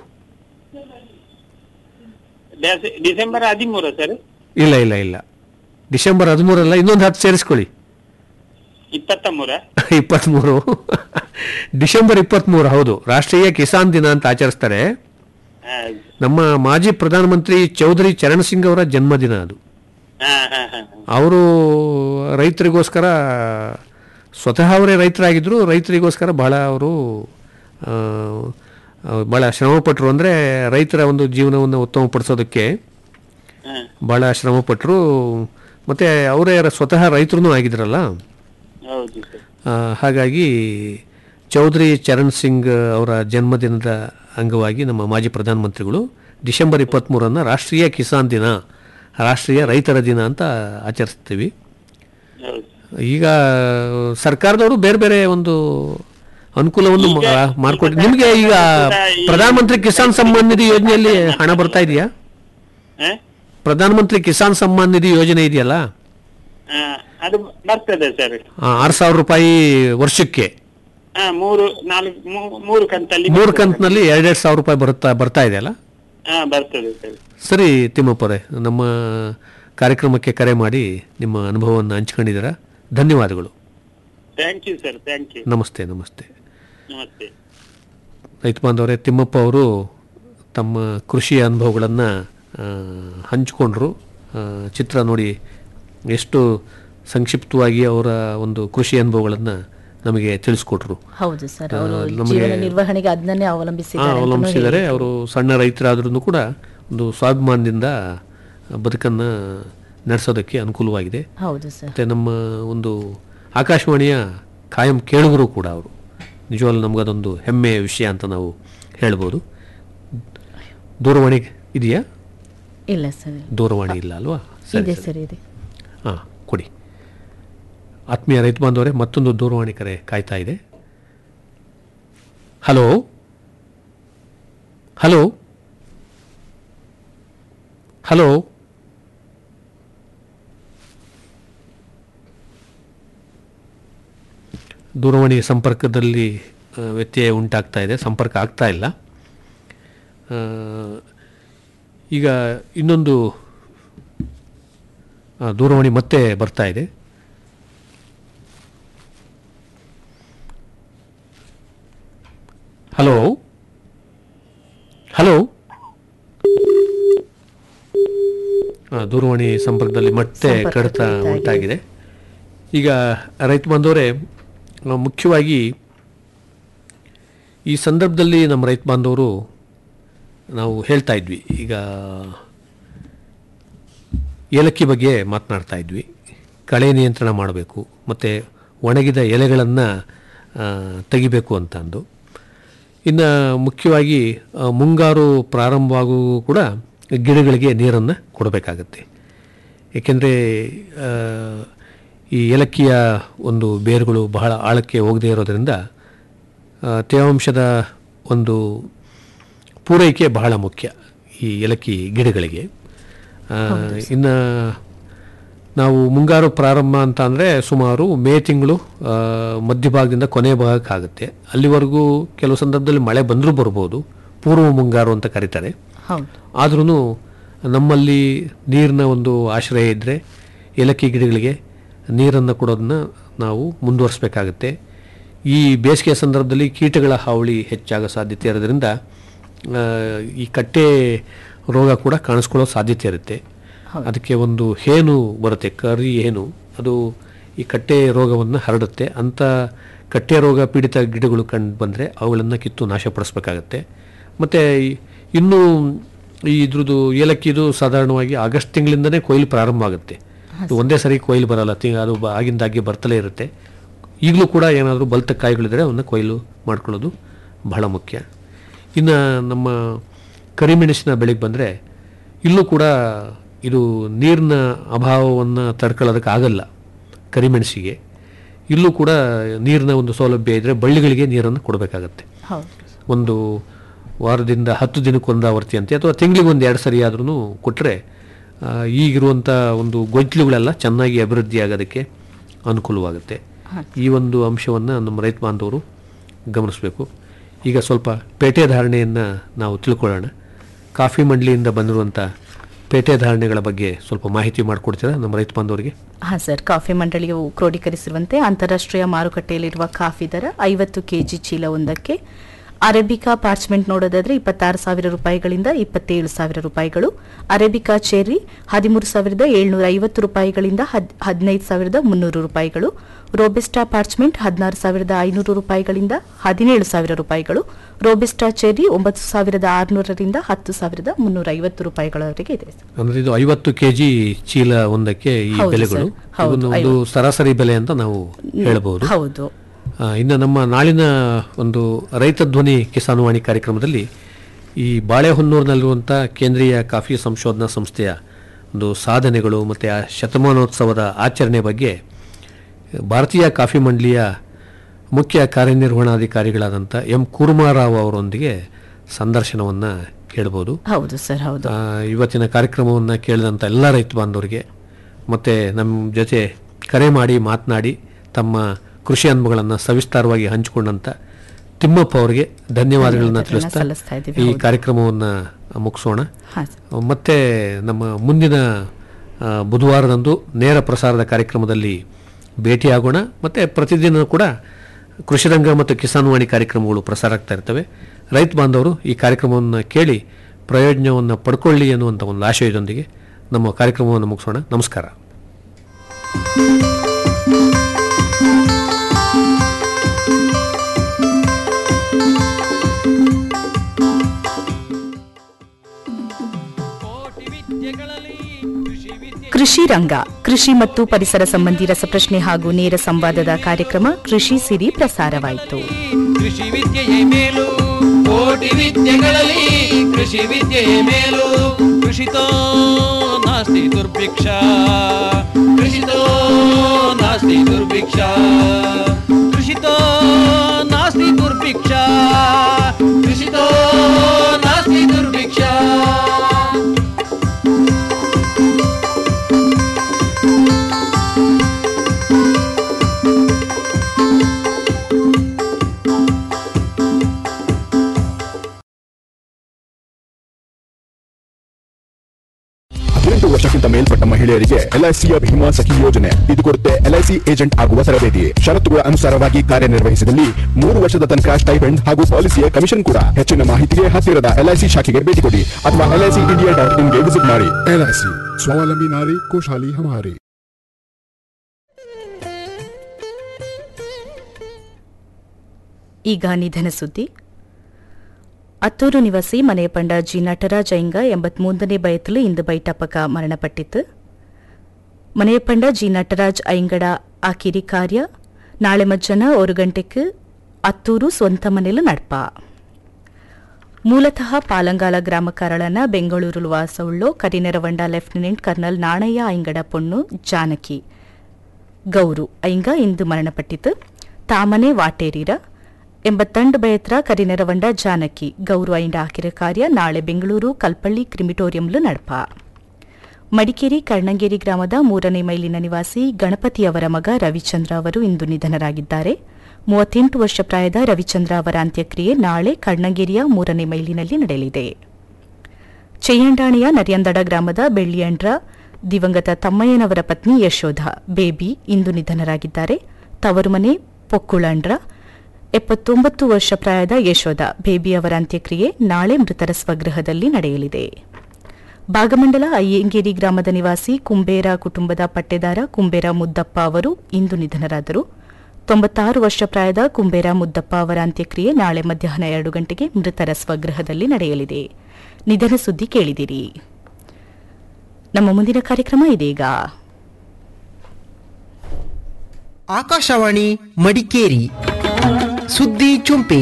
ಡ್ಯಾಸ್- ಡಿಸೆಂಬರ್ ಹದಿಮೂರ ಸರ್ ಇಲ್ಲ ಇಲ್ಲ ಇಲ್ಲ ಡಿಸೆಂಬರ್ ಹದಿಮೂರಲ್ಲ ಇನ್ನೊಂದು ಹತ್ತು ಸೇರಿಸ್ಕೊಳ್ಳಿ ಇಪ್ಪತ್ತ ಮೂರ ಇಪ್ಪತ್ತ್ಮೂರು ಡಿಸೆಂಬರ್ ಇಪ್ಪತ್ತ್ಮೂರು ಹೌದು ರಾಷ್ಟ್ರೀಯ ಕಿಸಾನ್ ದಿನ ಅಂತ ಆಚರಿಸ್ತಾರೆ ನಮ್ಮ ಮಾಜಿ ಪ್ರಧಾನಮಂತ್ರಿ ಚೌಧರಿ ಚರಣ್ ಸಿಂಗ್ ಅವರ ಜನ್ಮದಿನ ಅದು ಹಾ ಹಾ ಹಾ ಅವರು ರೈತರಿಗೋಸ್ಕರ ಸ್ವತಃ ಅವರೇ ರೈತರಾಗಿದ್ದರು ರೈತರಿಗೋಸ್ಕರ ಬಹಳ ಅವರು ಆ, ಆ, ಬಹಳ ಶ್ರಮಪಟ್ಟರು ಅಂದರೆ ರೈತರ ಒಂದು ಜೀವನವನ್ನು ಉತ್ತಮಪಡಿಸೋದಕ್ಕೆ ಹಾ ಭಾಳ ಶ್ರಮಪಟ್ಟರು ಮತ್ತು ಅವರೇ ಸ್ವತಃ ರೈತರೂ ಆಗಿದ್ರಲ್ಲ ಹೌದು ಸರ್ ಆ, ಹಾಗಾಗಿ ಚೌಧರಿ ಚರಣ್ ಸಿಂಗ್ ಅವರ ಜನ್ಮದಿನದ ಅಂಗವಾಗಿ ನಮ್ಮ ಮಾಜಿ ಪ್ರಧಾನಮಂತ್ರಿಗಳು ಡಿಸೆಂಬರ್ ಇಪ್ಪತ್ತ್ಮೂರನ್ನು ರಾಷ್ಟ್ರೀಯ ಕಿಸಾನ್ ದಿನ ರಾಷ್ಟ್ರೀಯ ರೈತರ ದಿನ ಅಂತ ಆಚರಿಸ್ತೀವಿ ಹೌದು ಈಗ ಸರ್ಕಾರದವರು ಬೇರೆ ಬೇರೆ ಒಂದು ಅನುಕೂಲವನ್ನು ಮಾ- ಮಾಡ್ಕೊಟ್ಟು ನಿಮಗೆ ಈಗ ಪ್ರಧಾನಮಂತ್ರಿ ಕಿಸಾನ್ ಸಮ್ಮಾನ್ ನಿಧಿ ಯೋಜನೆಯಲ್ಲಿ ಹಣ ಬರ್ತಾ ಇದೆಯಾ ಹಾ? ಪ್ರಧಾನಮಂತ್ರಿ ಕಿಸಾನ್ ಸಮ್ಮಾನ್ ನಿಧಿ ಯೋಜನೆ ಇದೆಯಲ್ಲ ಹಾ, ಅದು ಬರ್ತದೆ ಸರ್ ಆ, ಆರು ಸಾವಿರ ರೂಪಾಯಿ ವರ್ಷಕ್ಕೆ ಹಾ ಮೂರು ನಾಲ್ಕು ಮೂ- ಮೂರು ಕಂತಲ್ಲಿ ಮೂರು ಕಂತಿನಲ್ಲಿ ಎರಡೆರಡು ಸಾವಿರ ರೂಪಾಯಿ ಬರುತ್ತಾ ಬರ್ತಾ ಇದೆಯಲ್ಲ ಹಾ ಬರ್ತದೆ ಸರ್ ಸರಿ ತಿಮ್ಮಪ್ಪರೇ ನಮ್ಮ ಕಾರ್ಯಕ್ರಮಕ್ಕೆ ಕರೆ ಮಾಡಿ ನಿಮ್ಮ ಅನುಭವವನ್ನು ಹಂಚ್ಕೊಂಡಿದ್ದೀರಾ ಧನ್ಯವಾದಗಳು thank you sir thank you ನಮಸ್ತೆ ನಮಸ್ತೆ ನಮಸ್ತೆ ರೈತ ಬಾಂಧವರೇ ತಿಮ್ಮಪ್ಪ ಅವರು ತಮ್ಮ ಕೃಷಿಯ ಅನುಭವಗಳನ್ನು ಹಂಚಿಕೊಂಡ್ರು ಆ, ಚಿತ್ರ ನೋಡಿ ಎಷ್ಟು ಸಂಕ್ಷಿಪ್ತವಾಗಿ ಅವರ ಒಂದು ಕೃಷಿ ಅನುಭವಗಳನ್ನು ನಮಗೆ ತಿಳಿಸ್ಕೊಟ್ರು ಹೌದು ಸರ್ ಆ, ಅವರು ನಮಗೆ- ಜೀವನ ನಿರ್ವಹಣೆಗೆ ಅದನ್ನೇ ಹಾ, ಅವಲಂಬಿಸಿದ್ದಾರೆ ಅಂತಾನೂ ಅವಲಂಬಿಸಿದ್ದಾರೆ ಹೇಳಿ. ಅವರು ಸಣ್ಣ ರೈತರಾದ್ರೂ ಕೂಡ ಒಂದು ಸ್ವಾಭಿಮಾನದಿಂದ ಬದುಕನ್ನು ನಡೆಸೋದಕ್ಕೆ ಅನುಕೂಲವಾಗಿದೆ ಹೌದು ಸರ್ ಮತ್ತು ನಮ್ಮ ಒಂದು ಆಕಾಶವಾಣಿಯ ಕಾಯಂ ಕೇಳುಗರು ಕೂಡ ಅವರು ನಿಜವಾಗ್ಲೂ ನಮಗದೊಂದು ಹೆಮ್ಮೆಯ ವಿಷಯ ಅಂತ ನಾವು ಹೇಳ್ಬೋದು ದೂರವಾಣಿ ಇದೆಯಾ ಇಲ್ಲ ಸರ್ ದೂರವಾಣಿ ಇಲ್ಲ ಅಲ್ವಾ ಸರಿ ಇದೆ ಸರಿ ಸರ್ ಇದೆ ಹಾಂ ಕೊಡಿ ಆತ್ಮೀಯ ರೈತ ಬಾಂಧವರೇ ಮತ್ತೊಂದು ದೂರವಾಣಿ ಕರೆ ಕಾಯ್ತಾ ಇದೆ ಹಲೋ ಹಲೋ ಹಲೋ ದೂರವಾಣಿ ಸಂಪರ್ಕದಲ್ಲಿ ಆ, ವ್ಯತ್ಯಯ ಉಂಟಾಗ್ತಾ ಇದೆ ಸಂಪರ್ಕ ಆಗ್ತಾ ಇಲ್ಲ ಆ, ಈಗ ಇನ್ನೊಂದು ಆ, ದೂರವಾಣಿ ಮತ್ತೆ ಬರ್ತಾ ಇದೆ ಹಲೋ ಹಲೋ ಆ, ದೂರವಾಣಿ ಸಂಪರ್ಕದಲ್ಲಿ ಮತ್ತೆ ಸಂಪರ್ಕ ಕಡಿತ ಕಡಿತ ಆಗಿದೆ. ಉಂಟಾಗಿದೆ ಈಗ ರೈತ ಬಾಂಧವರೇ ಆ, ಮುಖ್ಯವಾಗಿ ಈ ಸಂದರ್ಭದಲ್ಲಿ ನಮ್ಮ ರೈತ ಬಾಂಧವರು ನಾವು ಹೇಳ್ತಾ ಇದ್ವಿ ಈಗ ಏಲಕ್ಕಿ ಬಗ್ಗೆ ಮಾತನಾಡ್ತಾ ಇದ್ವಿ ಕಳೆ ನಿಯಂತ್ರಣ ಮಾಡಬೇಕು ಮತ್ತು ಒಣಗಿದ ಎಲೆಗಳನ್ನು ತೆಗಿಬೇಕು ಅಂತ ಅಂದು ಇನ್ನು ಮುಖ್ಯವಾಗಿ ಆ, ಮುಂಗಾರು ಪ್ರಾರಂಭವಾಗೂ ಕೂಡ ಗಿಡಗಳಿಗೆ ನೀರನ್ನು ಕೊಡಬೇಕಾಗತ್ತೆ ಏಕೆಂದರೆ ಈ ಏಲಕ್ಕಿಯ ಒಂದು ಬೇರುಗಳು ಬಹಳ ಆಳಕ್ಕೆ ಹೋಗದೇ ಇರೋದರಿಂದ ಆ, ತೇವಾಂಶದ ಒಂದು ಪೂರೈಕೆ ಬಹಳ ಮುಖ್ಯ ಈ ಏಲಕ್ಕಿ ಗಿಡಗಳಿಗೆ ಇನ್ನು ನಾವು ಮುಂಗಾರು ಪ್ರಾರಂಭ ಅಂತ ಅಂದರೆ ಸುಮಾರು ಮೇ ತಿಂಗಳು ಆ, ಮಧ್ಯಭಾಗದಿಂದ ಕೊನೆ ಭಾಗಕ್ಕೆ ಆಗುತ್ತೆ ಅಲ್ಲಿವರೆಗೂ ಕೆಲವು ಸಂದರ್ಭದಲ್ಲಿ ಮಳೆ ಬಂದರೂ ಬರ್ಬೋದು ಪೂರ್ವ ಮುಂಗಾರು ಅಂತ ಕರೀತಾರೆ ಹೌದು ಆದ್ರೂ ನಮ್ಮಲ್ಲಿ ನೀರಿನ ಒಂದು ಆಶ್ರಯ ಇದ್ದರೆ ಏಲಕ್ಕಿ ಗಿಡಗಳಿಗೆ ನೀರನ್ನು ಕೊಡೋದನ್ನ ನಾವು ಮುಂದುವರಿಸಬೇಕಾಗತ್ತೆ ಈ ಬೇಸಿಗೆ ಸಂದರ್ಭದಲ್ಲಿ ಕೀಟಗಳ ಹಾವಳಿ ಹೆಚ್ಚಾಗೋ ಸಾಧ್ಯತೆ ಇರೋದ್ರಿಂದ ಆ, ಈ ಕಟ್ಟೆ ರೋಗ ಕೂಡ ಕಾಣಿಸ್ಕೊಳ್ಳೋ ಸಾಧ್ಯತೆ ಇರುತ್ತೆ ಅದಕ್ಕೆ ಒಂದು ಹೇನು ಬರುತ್ತೆ ಕರಿ ಹೇನು ಅದು ಈ ಕಟ್ಟೆ ರೋಗವನ್ನು ಹರಡುತ್ತೆ ಅಂಥ ಕಟ್ಟೆ ರೋಗ ಪೀಡಿತ ಗಿಡಗಳು ಕಂಡು ಬಂದರೆ ಅವುಗಳನ್ನು ಕಿತ್ತು ನಾಶಪಡಿಸ್ಬೇಕಾಗತ್ತೆ ಮತ್ತು ಇನ್ನು ಈ ಇದ್ರದ್ದು ಏಲಕ್ಕಿದು ಸಾಧಾರಣವಾಗಿ ಆಗಸ್ಟ್ ತಿಂಗಳಿಂದನೇ ಕೊಯ್ಲು ಪ್ರಾರಂಭ ಆಗುತ್ತೆ ಇದು ಒಂದೇ ಸರಿ ಕೊಯ್ಲು ಬರಲ್ಲ ತಿಂಗ್ ಅದು ಬ- ಆಗಿಂದಾಗೆ ಬರ್ತಲೇ ಇರುತ್ತೆ ಈಗಲೂ ಕೂಡ ಏನಾದರೂ ಬಲ್ತ ಕಾಯಿಗಳಿದ್ರೆ ಅವನ್ನ ಕೊಯ್ಲು ಮಾಡ್ಕೊಳ್ಳೋದು ಬಹಳ ಮುಖ್ಯ ಇನ್ನು ನಮ್ಮ ಕರಿಮೆಣಸಿನ ಬೆಳೆಗೆ ಬಂದರೆ ಇಲ್ಲೂ ಕೂಡ ಇದು ನೀರಿನ ಅಭಾವವನ್ನು ತಡ್ಕೊಳ್ಳೋದಕ್ಕೆ ಆಗಲ್ಲ ಕರಿಮೆಣಸಿಗೆ ಇಲ್ಲೂ ಕೂಡ ನೀರಿನ ಒಂದು ಸೌಲಭ್ಯ ಇದ್ದರೆ ಬಳ್ಳಿಗಳಿಗೆ ನೀರನ್ನು ಕೊಡಬೇಕಾಗತ್ತೆ ಹೌದು ಒಂದು ವಾರದಿಂದ ಹತ್ತು ದಿನಕ್ಕೊಂದು ಆವರ್ತಿ ಅಂತೆ ಅಥವಾ ತಿಂಗಳಿಗೆ ಒಂದು ಎರಡು ಸರಿ ಆದ್ರೂ ಕೊಟ್ಟರೆ ಈಗಿರುವಂಥ ಒಂದು ಗೊಂಚಲುಗಳೆಲ್ಲ ಚೆನ್ನಾಗಿ ಅಭಿವೃದ್ಧಿ ಆಗೋದಕ್ಕೆ ಅನುಕೂಲವಾಗುತ್ತೆ ಈ ಒಂದು ಅಂಶವನ್ನು ನಮ್ಮ ರೈತ ಬಾಂಧವರು ಗಮನಿಸಬೇಕು ಈಗ ಸ್ವಲ್ಪ ಪೇಟೆ ಧಾರಣೆಯನ್ನು ನಾವು ತಿಳ್ಕೊಳ್ಳೋಣ ಕಾಫಿ ಮಂಡಳಿಯಿಂದ ಬಂದಿರುವಂಥ ಪೇಟೆ ಧಾರಣೆಗಳ ಬಗ್ಗೆ ಸ್ವಲ್ಪ ಮಾಹಿತಿ ಮಾಡಿಕೊಡ್ತೀರಾ ನಮ್ಮ ರೈತ ಬಾಂಧವರಿಗೆ ಹಾಂ ಸರ್ ಕಾಫಿ ಮಂಡಳಿಯು ಕ್ರೋಢೀಕರಿಸಿರುವಂತೆ ಅಂತಾರಾಷ್ಟ್ರೀಯ ಮಾರುಕಟ್ಟೆಯಲ್ಲಿರುವ ಕಾಫಿ ದರ ಐವತ್ತು ಕೆಜಿ ಚೀಲ ಒಂದಕ್ಕೆ ಅರೇಬಿಕಾ ಪಾರ್ಚ್ಮೆಂಟ್ ನೋಡೋದಾದ್ರೆ ಇಪ್ಪತ್ತಾರು ಸಾವಿರ ರೂಪಾಯಿಗಳಿಂದ ಇಪ್ಪತ್ತೇಳು ಸಾವಿರ ರೂಪಾಯಿಗಳು ಅರೇಬಿಕಾ ಚೆರ್ರಿ ಹದಿಮೂರು ಸಾವಿರದ ಏಳ್ನೂರ ಐವತ್ತು ರೂಪಾಯಿಗಳಿಂದ ಹದ್ ಹದಿನೈದು ಸಾವಿರದ ಮುನ್ನೂರು ರೂಪಾಯಿಗಳು ರೋಬೆಸ್ಟಾ ಪಾರ್ಚ್ಮೆಂಟ್ ಹದಿನಾರು ಸಾವಿರದ ಐನೂರು ರೂಪಾಯಿಗಳಿಂದ ಹದಿನೇಳು ಸಾವಿರ ರೂಪಾಯಿಗಳು ರೋಬೆಸ್ಟಾ ಚೆರ್ರಿ ಒಂಬತ್ತು ಸಾವಿರದ ಆರುನೂರರಿಂದ ಹತ್ತು ಸಾವಿರದ ಮುನ್ನೂರ ಐವತ್ತು ರೂಪಾಯಿಗಳವರೆಗೆ ಇದೆ ಅಂದ್ರೆ ಇದು ಐವತ್ತು ಕೆಜಿ ಚೀಲ ಒಂದಕ್ಕೆ ಈ ಹೌದು ಬೆಲೆಗಳು ಸರ್. ಹೌದು, ಇವನ್ನ ಒಂದು ಸರಾಸರಿ ಬೆಲೆ ಅಂತ ನಾವು ಹೇಳಬಹುದು ಹೌದು ಆ, ಇನ್ನು ನಮ್ಮ ನಾಳಿನ ಒಂದು ರೈತ ಧ್ವನಿ ಕಿಸಾನ್ವಾಣಿ ಕಾರ್ಯಕ್ರಮದಲ್ಲಿ ಈ ಬಾಳೆಹೊನ್ನೂರಿನಲ್ಲಿರುವಂಥ ಕೇಂದ್ರೀಯ ಕಾಫಿ ಸಂಶೋಧನಾ ಸಂಸ್ಥೆಯ ಒಂದು ಸಾಧನೆಗಳು ಮತ್ತು ಆ ಶತಮಾನೋತ್ಸವದ ಆಚರಣೆ ಬಗ್ಗೆ ಭಾರತೀಯ ಕಾಫಿ ಮಂಡಳಿಯ ಮುಖ್ಯ ಕಾರ್ಯನಿರ್ವಹಣಾಧಿಕಾರಿಗಳಾದಂಥ ಎಂ ಕೂರ್ಮಾರಾವ್ ಅವರೊಂದಿಗೆ ಸಂದರ್ಶನವನ್ನು ಕೇಳ್ಬೋದು ಹೌದು ಸರ್ ಹೌದು ಆ, ಇವತ್ತಿನ ಕಾರ್ಯಕ್ರಮವನ್ನು ಕೇಳಿದಂಥ ಎಲ್ಲ ರೈತ ಬಾಂಧವರಿಗೆ ಮತ್ತು ನಮ್ಮ ಜೊತೆ ಕರೆ ಮಾಡಿ ಮಾತನಾಡಿ ತಮ್ಮ ಕೃಷಿ ಅನುಭವಗಳನ್ನು ಸವಿಸ್ತಾರವಾಗಿ ಹಂಚಿಕೊಂಡಂಥ ತಿಮ್ಮಪ್ಪ ಅವರಿಗೆ ಧನ್ಯವಾದಗಳನ್ನು ಧನ್ಯವಾದಗಳನ್ನ ತಿಳಿಸ್ತಾ ಸಲ್ಲಿಸ್ತಾ ಇದ್ದೀವಿ, ಈ ಹೌದು. ಕಾರ್ಯಕ್ರಮವನ್ನು ಮುಗಿಸೋಣ ಹಾಂ ಸರ್. ಮತ್ತೆ ನಮ್ಮ ಮುಂದಿನ ಆ, ಬುಧವಾರದಂದು ನೇರ ಪ್ರಸಾರದ ಕಾರ್ಯಕ್ರಮದಲ್ಲಿ ಭೇಟಿಯಾಗೋಣ ಮತ್ತು ಪ್ರತಿದಿನ ಕೂಡ ಕೃಷಿರಂಗ ಮತ್ತು ಕಿಸಾನ್ ವಾಣಿ ಕಾರ್ಯಕ್ರಮಗಳು ಪ್ರಸಾರ ಆಗ್ತಾ ಇರ್ತವೆ ರೈತ ಬಾಂಧವರು ಈ ಕಾರ್ಯಕ್ರಮವನ್ನು ಕೇಳಿ ಪ್ರಯೋಜನವನ್ನು ಪಡ್ಕೊಳ್ಳಿ ಅನ್ನುವಂಥ ಒಂದು ಆಶಯದೊಂದಿಗೆ ನಮ್ಮ ಕಾರ್ಯಕ್ರಮವನ್ನು ಮುಗಿಸೋಣ ನಮಸ್ಕಾರ ಕೋಟಿ ವಿದ್ಯೆಗಳಲ್ಲಿ ಕೃಷಿ ವಿದ್ಯೆ ಕೃಷಿ ರಂಗ ಕೃಷಿ ಮತ್ತು ಪರಿಸರ ಸಂಬಂಧಿ ರಸಪ್ರಶ್ನೆ ಹಾಗೂ ನೇರ ಸಂವಾದದ ಕಾರ್ಯಕ್ರಮ ಕೃಷಿ ಸಿರಿ ಪ್ರಸಾರವಾಯಿತು ಕೃಷಿ ವಿದ್ಯೆಯೇ ಮೇಲು ಕೋಟಿ ವಿದ್ಯೆಗಳಲ್ಲಿ ಕೃಷಿ ವಿದ್ಯೆಯೇ ಮೇಲು ಕೃಷಿತೋ ನಾಸ್ತಿ ದುರ್ಭಿಕ್ಷ ಕೃಷಿತೋ ನಾಸ್ತಿ ದುರ್ಭಿಕ್ಷ ಕೃಷಿತೋ ನಾಸ್ತಿ ದುರ್ಭಿಕ್ಷ ಕೃಷಿತೋ ನಾಸ್ತಿ ದುರ್ಭಿಕ್ಷ ಹದಿನೆಂಟು ವರ್ಷಕ್ಕಿಂತ ಮೇಲ್ಪಟ್ಟ ಮಹಿಳೆಯರಿಗೆ ಎಲ್ಐಸಿಯ ಭೀಮಾ ಸಖಿ ಯೋಜನೆ ಇದು ಕೊಡುತ್ತೆ ಎಲ್ಐಸಿ ಏಜೆಂಟ್ ಆಗುವ ತರಬೇತಿ ಷರತ್ತುಗಳ ಅನುಸಾರವಾಗಿ ಕಾರ್ಯನಿರ್ವಹಿಸಿದಲ್ಲಿ ಮೂರು ವರ್ಷದ ತನಕ ಸ್ಟೈಪೆಂಡ್ ಹಾಗೂ ಪಾಲಿಸಿಯ ಕಮಿಷನ್ ಕೂಡ ಹೆಚ್ಚಿನ ಮಾಹಿತಿಗೆ ಹತ್ತಿರದ ಎಲ್ಐಸಿ ಶಾಖೆಗೆ ಭೇಟಿ ಕೊಡಿ ಅಥವಾ ಎಲ್ಐಸಿ ಇಂಡಿಯಾ ಡಾಟ್ ಇನ್ಗೆ ವಿಸಿಟ್ ಮಾಡಿ ಎಲ್ಐಸಿ ಸ್ವಾವಲಂಬಿ ನಾರಿ ಖುಷಹಾಲಿ ಹಮಾರಿ ಈಗ ನಿಧನ ಸುದ್ದಿ ಅತ್ತೂರು ನಿವಾಸಿ ಮನೆಯ ಪಂಡ ಜಿ ನಟರಾಜ್ ಐಂಗ ಎಂಬತ್ಮೂರನೇ ಬಯತಲು ಇಂದು ಬೈಟಪಕ ಮರಣಪಟ್ಟಿತು ಮನೆಯ ಪಂಡ ಜಿ ನಟರಾಜ್ ಐಂಗಡ ಆ ಕಿರಿ ಕಾರ್ಯ ನಾಳೆ ಮಧ್ಯಾಹ್ನ ஒரு ಗಂಟೆಗೆ ಅತ್ತೂರು ಸ್ವಂತ ಮನೆಲು ನಡ್ಪ ಮೂಲತಃ ಪಾಲಂಗಾಲ ಗ್ರಾಮಕಾರಳನ ಬೆಂಗಳೂರು ವಾಸವುಳ್ಳೋ ಕರಿನೆರವಂಡ ಲೆಫ್ಟಿನೆಂಟ್ ಕರ್ನಲ್ ನಾಣಯ್ಯ ಐಂಗಡ ಪೊಣ್ಣು ಜಾನಕಿ ಗೌರು ಐಂಗ ಇಂದು ಮರಣಪಟ್ಟಿತು ತಾಮನೆ ವಾಟೇರಿರ ಎಂಬತ್ತಂಡು ಬಯತ್ರ ಕರಿನೆರವಂಡ ಜಾನಕಿ ಗೌರು ಐಂಡ ಹಾಕಿರ ಕಾರ್ಯ ನಾಳೆ ಬೆಂಗಳೂರು ಕಲ್ಪಳ್ಳಿ ಕ್ರಿಮಿಟೋರಿಯಂಲು ನಡಪ ಮಡಿಕೇರಿ ಕರ್ಣಂಗೇರಿ ಗ್ರಾಮದ ಮೂರನೇ ಮೈಲಿನ ನಿವಾಸಿ ಗಣಪತಿ ಅವರ ಮಗ ರವಿಚಂದ್ರ ಅವರು ಇಂದು ನಿಧನರಾಗಿದ್ದಾರೆ ಮೂವತ್ತೆಂಟು ವರ್ಷ ಪ್ರಾಯದ ರವಿಚಂದ್ರ ಅವರ ಅಂತ್ಯಕ್ರಿಯೆ ನಾಳೆ ಕರ್ಣಂಗೇರಿಯ ಮೂರನೇ ಮೈಲಿನಲ್ಲಿ ನಡೆಯಲಿದೆ ಚೆಯ್ಯಂಡಾಣಿಯ ನರಿಯಂದಡ ಗ್ರಾಮದ ಬೆಳ್ಳಿಯಂಡ್ರ ದಿವಂಗತ ತಮ್ಮಯ್ಯನವರ ಪತ್ನಿ ಯಶೋಧ ಬೇಬಿ ಇಂದು ನಿಧನರಾಗಿದ್ದಾರೆ ತವರು ಮನೆ ಪೊಕ್ಕುಳಂಡ್ರ ಎಪ್ಪತ್ತೊಂಬತ್ತು ವರ್ಷ ಪ್ರಾಯದ ಯಶೋಧ ಬೇಬಿ ಅವರ ಅಂತ್ಯಕ್ರಿಯೆ ನಾಳೆ ಮೃತರ ಸ್ವಗೃಹದಲ್ಲಿ ನಡೆಯಲಿದೆ ಭಾಗಮಂಡಲ ಅಯ್ಯಂಗೇರಿ ಗ್ರಾಮದ ನಿವಾಸಿ ಕುಂಬೇರ ಕುಟುಂಬದ ಪಟ್ಟೆದಾರ ಕುಂಬೇರ ಮುದ್ದಪ್ಪ ಅವರು ಇಂದು ನಿಧನರಾದರು ತೊಂಬತ್ತಾರು ವರ್ಷ ಪ್ರಾಯದ ಕುಂಬೇರ ಮುದ್ದಪ್ಪ ಅವರ ಅಂತ್ಯಕ್ರಿಯೆ ನಾಳೆ ಮಧ್ಯಾಹ್ನ ಎರಡು ಗಂಟೆಗೆ ಮೃತರ ಸ್ವಗೃಹದಲ್ಲಿ ನಡೆಯಲಿದೆ ನಿಧನ ಸುದ್ದಿ ಕೇಳಿದಿರಿ ನಮ್ಮ ಮುಂದಿನ ಕಾರ್ಯಕ್ರಮ ಇದೀಗ ಆಕಾಶವಾಣಿ ಮಡಿಕೇರಿ ಸುದ್ದಿ ಚುಂಪಿ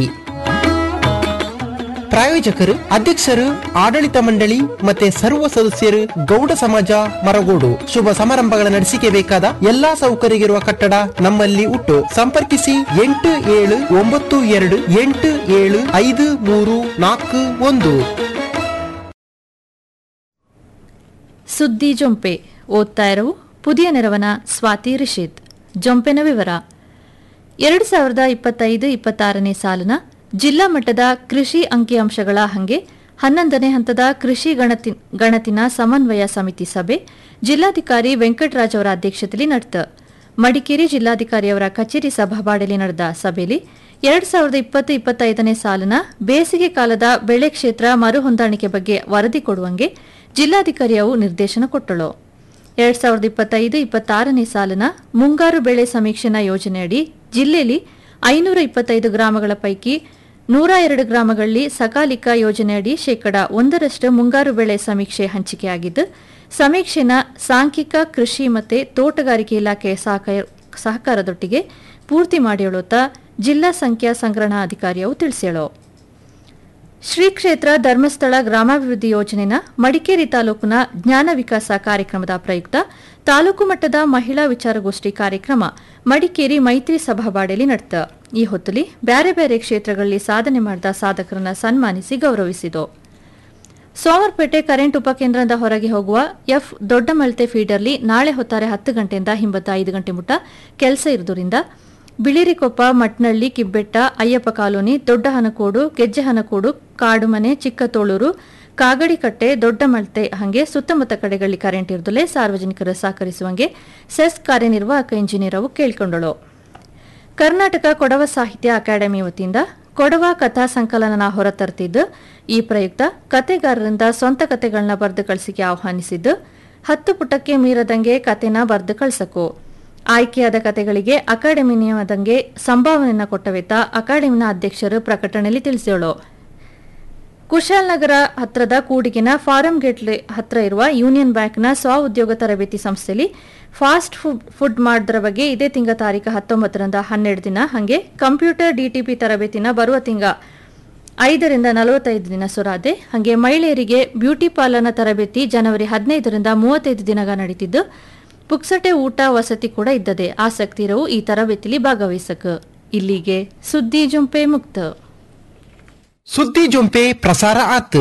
ಪ್ರಾಯೋಜಕರು ಅಧ್ಯಕ್ಷರು ಆಡಳಿತ ಮಂಡಳಿ ಮತ್ತೆ ಸರ್ವ ಸದಸ್ಯರು ಗೌಡ ಸಮಾಜ ಮರಗೋಡು ಶುಭ ಸಮಾರಂಭಗಳ ನಡೆಸಿಕೆ ಬೇಕಾದ ಎಲ್ಲಾ ಸೌಕರ್ಯವಿರುವ ಕಟ್ಟಡ ನಮ್ಮಲ್ಲಿ ಉಂಟು ಸಂಪರ್ಕಿಸಿ ಎಂಟು ಏಳು ಒಂಬತ್ತು ಎರಡು ಎಂಟು ಏಳು ಐದು ಮೂರು ನಾಲ್ಕು ಒಂದು ಸುದ್ದಿ ಜೊಂಪೆ ಓದ್ತಾ ಇರವು ಪುದಿಯ ನೆರವನ ಸ್ವಾತಿ ರಿಷಿತ್ ಜೊಂಪೆನ ವಿವರ ಎರಡು ಸಾವಿರದ ಇಪ್ಪತ್ತೈದು ಇಪ್ಪತ್ತಾರನೇ ಸಾಲಿನ ಜಿಲ್ಲಾ ಮಟ್ಟದ ಕೃಷಿ ಅಂಕಿಅಂಶಗಳ ಹಂಗೆ ಹನ್ನೊಂದನೇ ಹಂತದ ಕೃಷಿ ಗಣತಿ ಗಣತಿನ ಸಮನ್ವಯ ಸಮಿತಿ ಸಭೆ ಜಿಲ್ಲಾಧಿಕಾರಿ ವೆಂಕಟರಾಜ್ ಅವರ ಅಧ್ಯಕ್ಷತೆಯಲ್ಲಿ ನಡೆದ ಮಡಿಕೇರಿ ಜಿಲ್ಲಾಧಿಕಾರಿಯವರ ಕಚೇರಿ ಸಭಾವಾಡಿಯಲ್ಲಿ ನಡೆದ ಸಭೆಯಲ್ಲಿ ಎರಡು ಸಾವಿರದ ಇಪ್ಪತ್ತು ಇಪ್ಪತ್ತೈದನೇ ಸಾಲಿನ ಬೇಸಿಗೆ ಕಾಲದ ಬೆಳೆ ಕ್ಷೇತ್ರ ಮರು ಹೊಂದಾಣಿಕೆ ಬಗ್ಗೆ ವರದಿ ಕೊಡುವಂಗೆ ಜಿಲ್ಲಾಧಿಕಾರಿಯವು ನಿರ್ದೇಶನ ಕೊಟ್ಟಳು ಎರಡ್ ಸಾವಿರದ ಇಪ್ಪತ್ತೈದು ಇಪ್ಪತ್ತಾರನೇ ಸಾಲಿನ ಮುಂಗಾರು ಬೆಳೆ ಸಮೀಕ್ಷೆನ ಯೋಜನೆಯಡಿ ಜಿಲ್ಲೆಯಲ್ಲಿ ಐನೂರ ಇಪ್ಪತ್ತೈದು ಗ್ರಾಮಗಳ ಪೈಕಿ ನೂರ ಎರಡು ಗ್ರಾಮಗಳಲ್ಲಿ ಸಕಾಲಿಕ ಯೋಜನೆಯಡಿ ಶೇಕಡ ಒಂದರಷ್ಟು ಮುಂಗಾರು ಬೆಳೆ ಸಮೀಕ್ಷೆ ಹಂಚಿಕೆಯಾಗಿದ್ದು ಸಮೀಕ್ಷೆನ ಸಾಂಖ್ಯಿಕ ಕೃಷಿ ಮತ್ತು ತೋಟಗಾರಿಕೆ ಇಲಾಖೆ ಸಹಕಾರ- ಸಹಕಾರದೊಟ್ಟಿಗೆ ಪೂರ್ತಿ ಮಾಡಿಕೊಳ್ಳುತ್ತಾ ಜಿಲ್ಲಾ ಸಂಖ್ಯಾ ಸಂಗ್ರಹಣಾಧಿಕಾರಿಯವು ತಿಳಿಸ್ಯಾಳು ಶ್ರೀ ಕ್ಷೇತ್ರ ಧರ್ಮಸ್ಥಳ ಗ್ರಾಮಾಭಿವೃದ್ಧಿ ಯೋಜನೆನ ಮಡಿಕೇರಿ ತಾಲೂಕಿನ ಜ್ಞಾನ ವಿಕಾಸ ಕಾರ್ಯಕ್ರಮದ ಪ್ರಯುಕ್ತ ತಾಲೂಕು ಮಟ್ಟದ ಮಹಿಳಾ ವಿಚಾರಗೋಷ್ಠಿ ಕಾರ್ಯಕ್ರಮ ಮಡಿಕೇರಿ ಮೈತ್ರಿ ಸಭಾವಾಡಿಯಲ್ಲಿ ನಡೆದ ಈ ಹೊತ್ತಲಿ ಬ್ಯಾರೆ ಬೇರೆ ಕ್ಷೇತ್ರಗಳಲ್ಲಿ ಸಾಧನೆ ಮಾಡಿದ ಸಾಧಕರನ್ನ ಸನ್ಮಾನಿಸಿ ಗೌರವಿಸಿತು ಸೋಮರ್ಪೇಟೆ ಕರೆಂಟ್ ಉಪಕೇಂದ್ರದ ಹೊರಗೆ ಹೋಗುವ ಎಫ್ ದೊಡ್ಡಮಳತೆ ಫೀಡರ್ಲಿ ನಾಳೆ ಹೊತ್ತಾರೆ ಹತ್ತು ಗಂಟೆಯಿಂದ ಹಿಂಬತ್ತ ಐದು ಗಂಟೆ ಮುಟ್ಟ ಕೆಲಸ ಇರುವುದರಿಂದ ಬಿಳಿರಿಕೊಪ್ಪ ಮಟ್ನಳ್ಳಿ ಕಿಬ್ಬೆಟ್ಟ ಅಯ್ಯಪ್ಪ ಕಾಲೋನಿ ದೊಡ್ಡಹನಕೋಡು ಗೆಜ್ಜೆಹನಕೋಡು ಕಾಡುಮನೆ ಚಿಕ್ಕತೋಳೂರು ಕಾಗಡಿಕಟ್ಟೆ ದೊಡ್ಡಮಳತೆ ಹಾಗೆ ಸುತ್ತಮುತ್ತ ಕಡೆಗಳಲ್ಲಿ ಕರೆಂಟ್ ಇರುತ್ತಲೇ ಸಾರ್ವಜನಿಕರು ಸಹಕರಿಸುವಂಗೆ ಸೆಸ್ ಕಾರ್ಯನಿರ್ವಾಹಕ ಇಂಜಿನಿಯರ್ ಅವು ಕೇಳಿಕೊಂಡಳು ಕರ್ನಾಟಕ ಕೊಡವ ಸಾಹಿತ್ಯ ಅಕಾಡೆಮಿ ವತಿಯಿಂದ ಕೊಡವ ಕಥಾ ಸಂಕಲನ ಹೊರತರ್ತಿದ್ದು ಈ ಪ್ರಯುಕ್ತ ಕತೆಗಾರರಿಂದ ಸ್ವಂತ ಕತೆಗಳನ್ನ ಬರೆದು ಕಳಿಸಿಕೆ ಆಹ್ವಾನಿಸಿದ್ದು ಹತ್ತು ಪುಟಕ್ಕೆ ಮೀರದಂಗೆ ಕತೆನ ಬರೆದು ಕಳ್ಸಕು ಆಯ್ಕೆಯಾದ ಕತೆಗಳಿಗೆ ಅಕಾಡೆಮಿ ನಿಯಮದಂಗೆ ಸಂಭಾವನೆಯನ್ನ ಕೊಟ್ಟವೆತ ಅಕಾಡೆಮಿನ ಅಧ್ಯಕ್ಷರು ಪ್ರಕಟಣೆಯಲ್ಲಿ ತಿಳಿಸೋಳು ಕುಶಾಲನಗರ ಹತ್ರದ ಕೂಡಿಗಿನ ಫಾರಂ ಗೇಟ್ ಹತ್ರ ಇರುವ ಯೂನಿಯನ್ ಬ್ಯಾಂಕ್ನ ಸ್ವ ಉದ್ಯೋಗ ತರಬೇತಿ ಸಂಸ್ಥೆಯಲ್ಲಿ ಫಾಸ್ಟ್ ಫುಡ್ ಫುಡ್ ಮಾಡೋದ್ರ ಬಗ್ಗೆ ಇದೇ ತಿಂಗ ತಾರೀಕು ಹತ್ತೊಂಬತ್ತರಿಂದ ಹನ್ನೆರಡು ದಿನ ಹಾಗೆ ಕಂಪ್ಯೂಟರ್ ಡಿಟಿಪಿ ತರಬೇತಿನ ಬರುವ ತಿಂಗ ಐದರಿಂದ ನಲವತ್ತೈದು ದಿನ ಸುರಾದೆ ಹಾಗೆ ಮಹಿಳೆಯರಿಗೆ ಬ್ಯೂಟಿ ಪಾರ್ಲರ್ನ ತರಬೇತಿ ಜನವರಿ ಹದಿನೈದರಿಂದ ಮೂವತ್ತೈದು ದಿನಗ ನಡೀತಿದ್ದು ಪುಕ್ಸಟೆ ಊಟ ವಸತಿ ಕೂಡ ಇದ್ದದೆ ಆಸಕ್ತಿ ಇರವು ಈ ತರಬೇತಿಲಿ ಭಾಗವಹಿಸಕ ಇಲ್ಲಿಗೆ ಸುದ್ದಿ ಜುಂಪೆ ಮುಕ್ತ ಸುದ್ದಿ ಜೊಂಪೆ ಪ್ರಸಾರ ಆತ್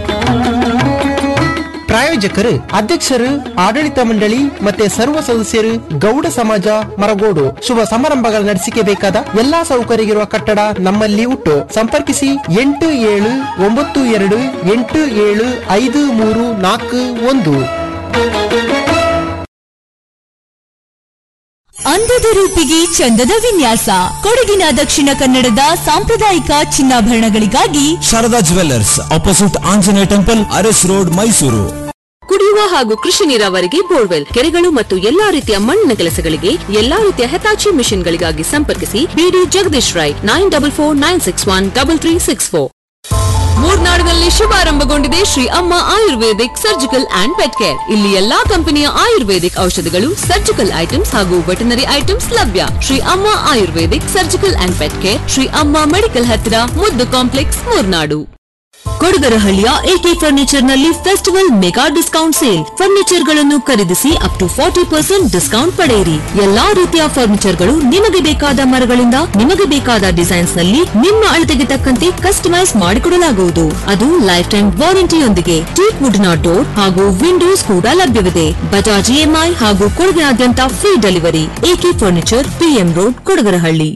ಪ್ರಾಯೋಜಕರು ಅಧ್ಯಕ್ಷರು ಆಡಳಿತ ಮಂಡಳಿ ಮತ್ತೆ ಸರ್ವ ಸದಸ್ಯರು ಗೌಡ ಸಮಾಜ ಮರಗೋಡು ಶುಭ ಸಮಾರಂಭಗಳ ನಡೆಸಿಕೆ ಬೇಕಾದ ಎಲ್ಲಾ ಸೌಕರ್ಯವಿರುವ ಕಟ್ಟಡ ನಮ್ಮಲ್ಲಿ ಉಂಟು ಸಂಪರ್ಕಿಸಿ ಎಂಟು ಏಳು ಒಂಬತ್ತು ಎರಡು ಎಂಟು ಏಳು ಐದು ಮೂರು ನಾಲ್ಕು ಒಂದು ಅಂದದ ರೂಪಿಗೆ ಚಂದದ ವಿನ್ಯಾಸ ಕೊಡಗಿನ ದಕ್ಷಿಣ ಕನ್ನಡದ ಸಾಂಪ್ರದಾಯಿಕ ಚಿನ್ನಾಭರಣಗಳಿಗಾಗಿ Sharada jewellers opposite Anjaneya temple Aras road Mysuru ಕುಡಿಯುವ ಹಾಗೂ ಕೃಷಿ ನೀರಾವರಿಗೆ ಬೋರ್ವೆಲ್ ಕೆರೆಗಳು ಮತ್ತು ಎಲ್ಲಾ ರೀತಿಯ ಮಣ್ಣಿನ ಕೆಲಸಗಳಿಗೆ ಎಲ್ಲಾ ರೀತಿಯ ಹೆತಾಚಿ ಮಿಷನ್ಗಳಿಗಾಗಿ ಸಂಪರ್ಕಿಸಿ ಬಿಡಿ Jagadish Rai nine double four nine six one double three six four ಮೂರ್ನಾಡಿನಲ್ಲಿ ಶುಭಾರಂಭಗೊಂಡಿದೆ Shri Amma ayurvedic surgical and pet care ಇಲ್ಲಿ ಎಲ್ಲಾ ಕಂಪನಿಯ ಆಯುರ್ವೇದಿಕ್ ಔಷಧಿಗಳು ಸರ್ಜಿಕಲ್ ಐಟಮ್ಸ್ ಹಾಗೂ ವೆಟನರಿ ಐಟಮ್ಸ್ ಲಭ್ಯ Shri Amma ayurvedic surgical and pet care Shri Amma medical ಹತ್ತಿರ ಮುದ್ದು ಕಾಂಪ್ಲೆಕ್ಸ್ ಮೂರ್ನಾಡು ಕೊಡಗರಹಳ್ಳಿಯ ಎಕೆ ಫರ್ನಿಚರ್ ನಲ್ಲಿ festival mega discount sale furniture ಗಳನ್ನು ಖರೀದಿಸಿ up to forty percent discount ಪಡೆಯಿರಿ ಎಲ್ಲಾ ರೀತಿಯ ಫರ್ನಿಚರ್ ಗಳು ನಿಮಗೆ ಬೇಕಾದ ಮರಗಳಿಂದ ನಿಮಗೆ ಬೇಕಾದ ಡಿಸೈನ್ಸ್ ನಲ್ಲಿ ನಿಮ್ಮ ಅಳತೆಗೆ ತಕ್ಕಂತೆ ಕಸ್ಟಮೈಸ್ ಮಾಡಿಕೊಡಲಾಗುವುದು ಅದು ಲೈಫ್ ಟೈಮ್ ವಾರಂಟಿಯೊಂದಿಗೆ ಟೀಕ್ ವುಡ್ ನ ಡೋರ್ ಹಾಗೂ ವಿಂಡೋಸ್ ಕೂಡ ಲಭ್ಯವಿದೆ ಬಜಾಜ್ ಇಎಂಐ ಹಾಗೂ ಕೊಡಗಿನಾದ್ಯಂತ free delivery AK furniture PM road Kodagarahalli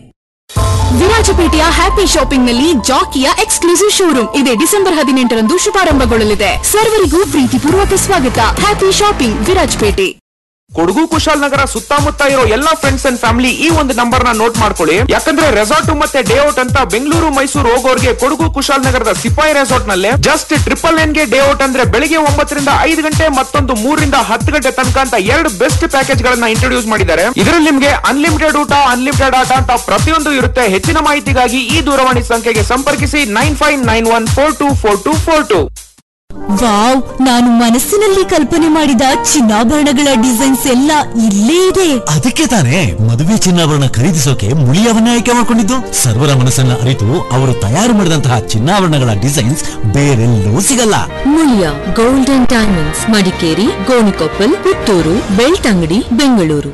ವಿರಾಜಪೇಟೆಯ ಹ್ಯಾಪಿ ಶಾಪಿಂಗ್ ನಲ್ಲಿ ಜಾಕಿಯ ಎಕ್ಸ್ಕ್ಲೂಸಿವ್ ಶೋರೂಮ್ ಇದೆ ಡಿಸೆಂಬರ್ ಹದಿನೆಂಟರಂದು ಶುಭಾರಂಭಗೊಳ್ಳಲಿದೆ ಸರ್ವರಿಗೂ ಪ್ರೀತಿಪೂರ್ವಕ ಸ್ವಾಗತ ಹ್ಯಾಪಿ ಶಾಪಿಂಗ್ ವಿರಾಜಪೇಟೆ ಕೊಡಗು ಕುಶಾಲನಗರ ಸುತ್ತಮುತ್ತ ಇರೋ ಎಲ್ಲಾ ಫ್ರೆಂಡ್ಸ್ ಅಂಡ್ ಫ್ಯಾಮಿಲಿ ಈ ಒಂದು ನಂಬರ್ ನ ನೋಟ್ ಮಾಡ್ಕೊಳ್ಳಿ ಯಾಕಂದ್ರೆ ರೆಸಾರ್ಟ್ ಮತ್ತೆ ಡೇ ಔಟ್ ಅಂತ ಬೆಂಗಳೂರು ಮೈಸೂರು ಹೋಗೋರ್ಗೆ ಕೊಡಗು ಕುಶಾಲನಗರದ ಸಿಪಾಯಿ ರೆಸಾರ್ಟ್ ನಲ್ಲಿ ಜಸ್ಟ್ ಟ್ರಿಪಲ್ ಎನ್ ಗೆ ಡೇ ಔಟ್ ಅಂದ್ರೆ ಬೆಳಿಗ್ಗೆ ಒಂಬತ್ತರಿಂದ ಐದು ಗಂಟೆ ಮತ್ತೊಂದು ಮೂರರಿಂದ ಹತ್ತು ಗಂಟೆ ತನಕ ಅಂತ ಎರಡು ಬೆಸ್ಟ್ ಪ್ಯಾಕೇಜ್ ಗಳನ್ನ ಇಂಟ್ರೊಡ್ಯೂಸ್ ಮಾಡಿದ್ದಾರೆ ಇದರಲ್ಲಿ ನಿಮ್ಗೆ ಅನ್ಲಿಮಿಟೆಡ್ ಊಟ ಅನ್ಲಿಮಿಟೆಡ್ ಆಟ ಅಂತ ಪ್ರತಿಯೊಂದು ಇರುತ್ತೆ ಹೆಚ್ಚಿನ ಮಾಹಿತಿಗಾಗಿ ಈ ದೂರವಾಣಿ ಸಂಖ್ಯೆಗೆ ಸಂಪರ್ಕಿಸಿ nine five nine one four two four two four two wow ನಾನು ಮನಸ್ಸಿನಲ್ಲಿ ಕಲ್ಪನೆ ಮಾಡಿದ ಚಿನ್ನಾಭರಣಗಳ ಡಿಸೈನ್ಸ್ ಎಲ್ಲ ಇಲ್ಲೇ ಇದೆ ಅದಕ್ಕೆ ತಾನೇ ಮದುವೆ ಚಿನ್ನಾಭರಣ ಖರೀದಿಸೋಕೆ ಮುಳಿಯವನ್ನೇ ಆಯ್ಕೆ ಮಾಡಿಕೊಂಡಿದ್ದು ಸರ್ವರ ಮನಸ್ಸನ್ನ ಅರಿತು ಅವರು ತಯಾರು ಮಾಡಿದಂತಹ ಚಿನ್ನಾಭರಣಗಳ ಡಿಸೈನ್ಸ್ ಬೇರೆಲ್ಲೂ ಸಿಗಲ್ಲ ಮುಳಿಯ ಗೋಲ್ಡನ್ ಡೈಮಂಡ್ಸ್ ಮಡಿಕೇರಿ ಗೋಣಿಕೊಪ್ಪಲ್ ಪುತ್ತೂರು ಬೆಳ್ತಂಗಡಿ ಬೆಂಗಳೂರು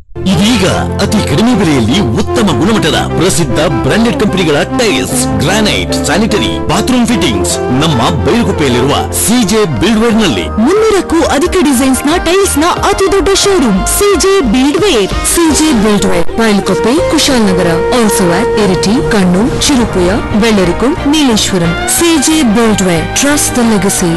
ಇದೀಗ ಅತಿ ಕಡಿಮೆ ಬೆಲೆಯಲ್ಲಿ ಉತ್ತಮ ಗುಣಮಟ್ಟದ ಪ್ರಸಿದ್ಧ ಬ್ರಾಂಡೆಡ್ ಕಂಪನಿಗಳ tiles granite sanitary bathroom fittings ನಮ್ಮ ಬೈರುಗುಪ್ಪೆಯಲ್ಲಿರುವ ಸಿಜೆ ಬಿಲ್ಡ್ವೇರ್ ನಲ್ಲಿ ಮುನ್ನೂರಕ್ಕೂ ಅಧಿಕ ಡಿಸೈನ್ಸ್ ನ ಟೈಲ್ಸ್ ನ ಅತಿ ದೊಡ್ಡ showroom CJ buildware CJ buildware Bylakuppe Kushalnagar also at Iritty Kannur Cherupuzha Vellarikundu Nileshwaram CJ buildware trust the legacy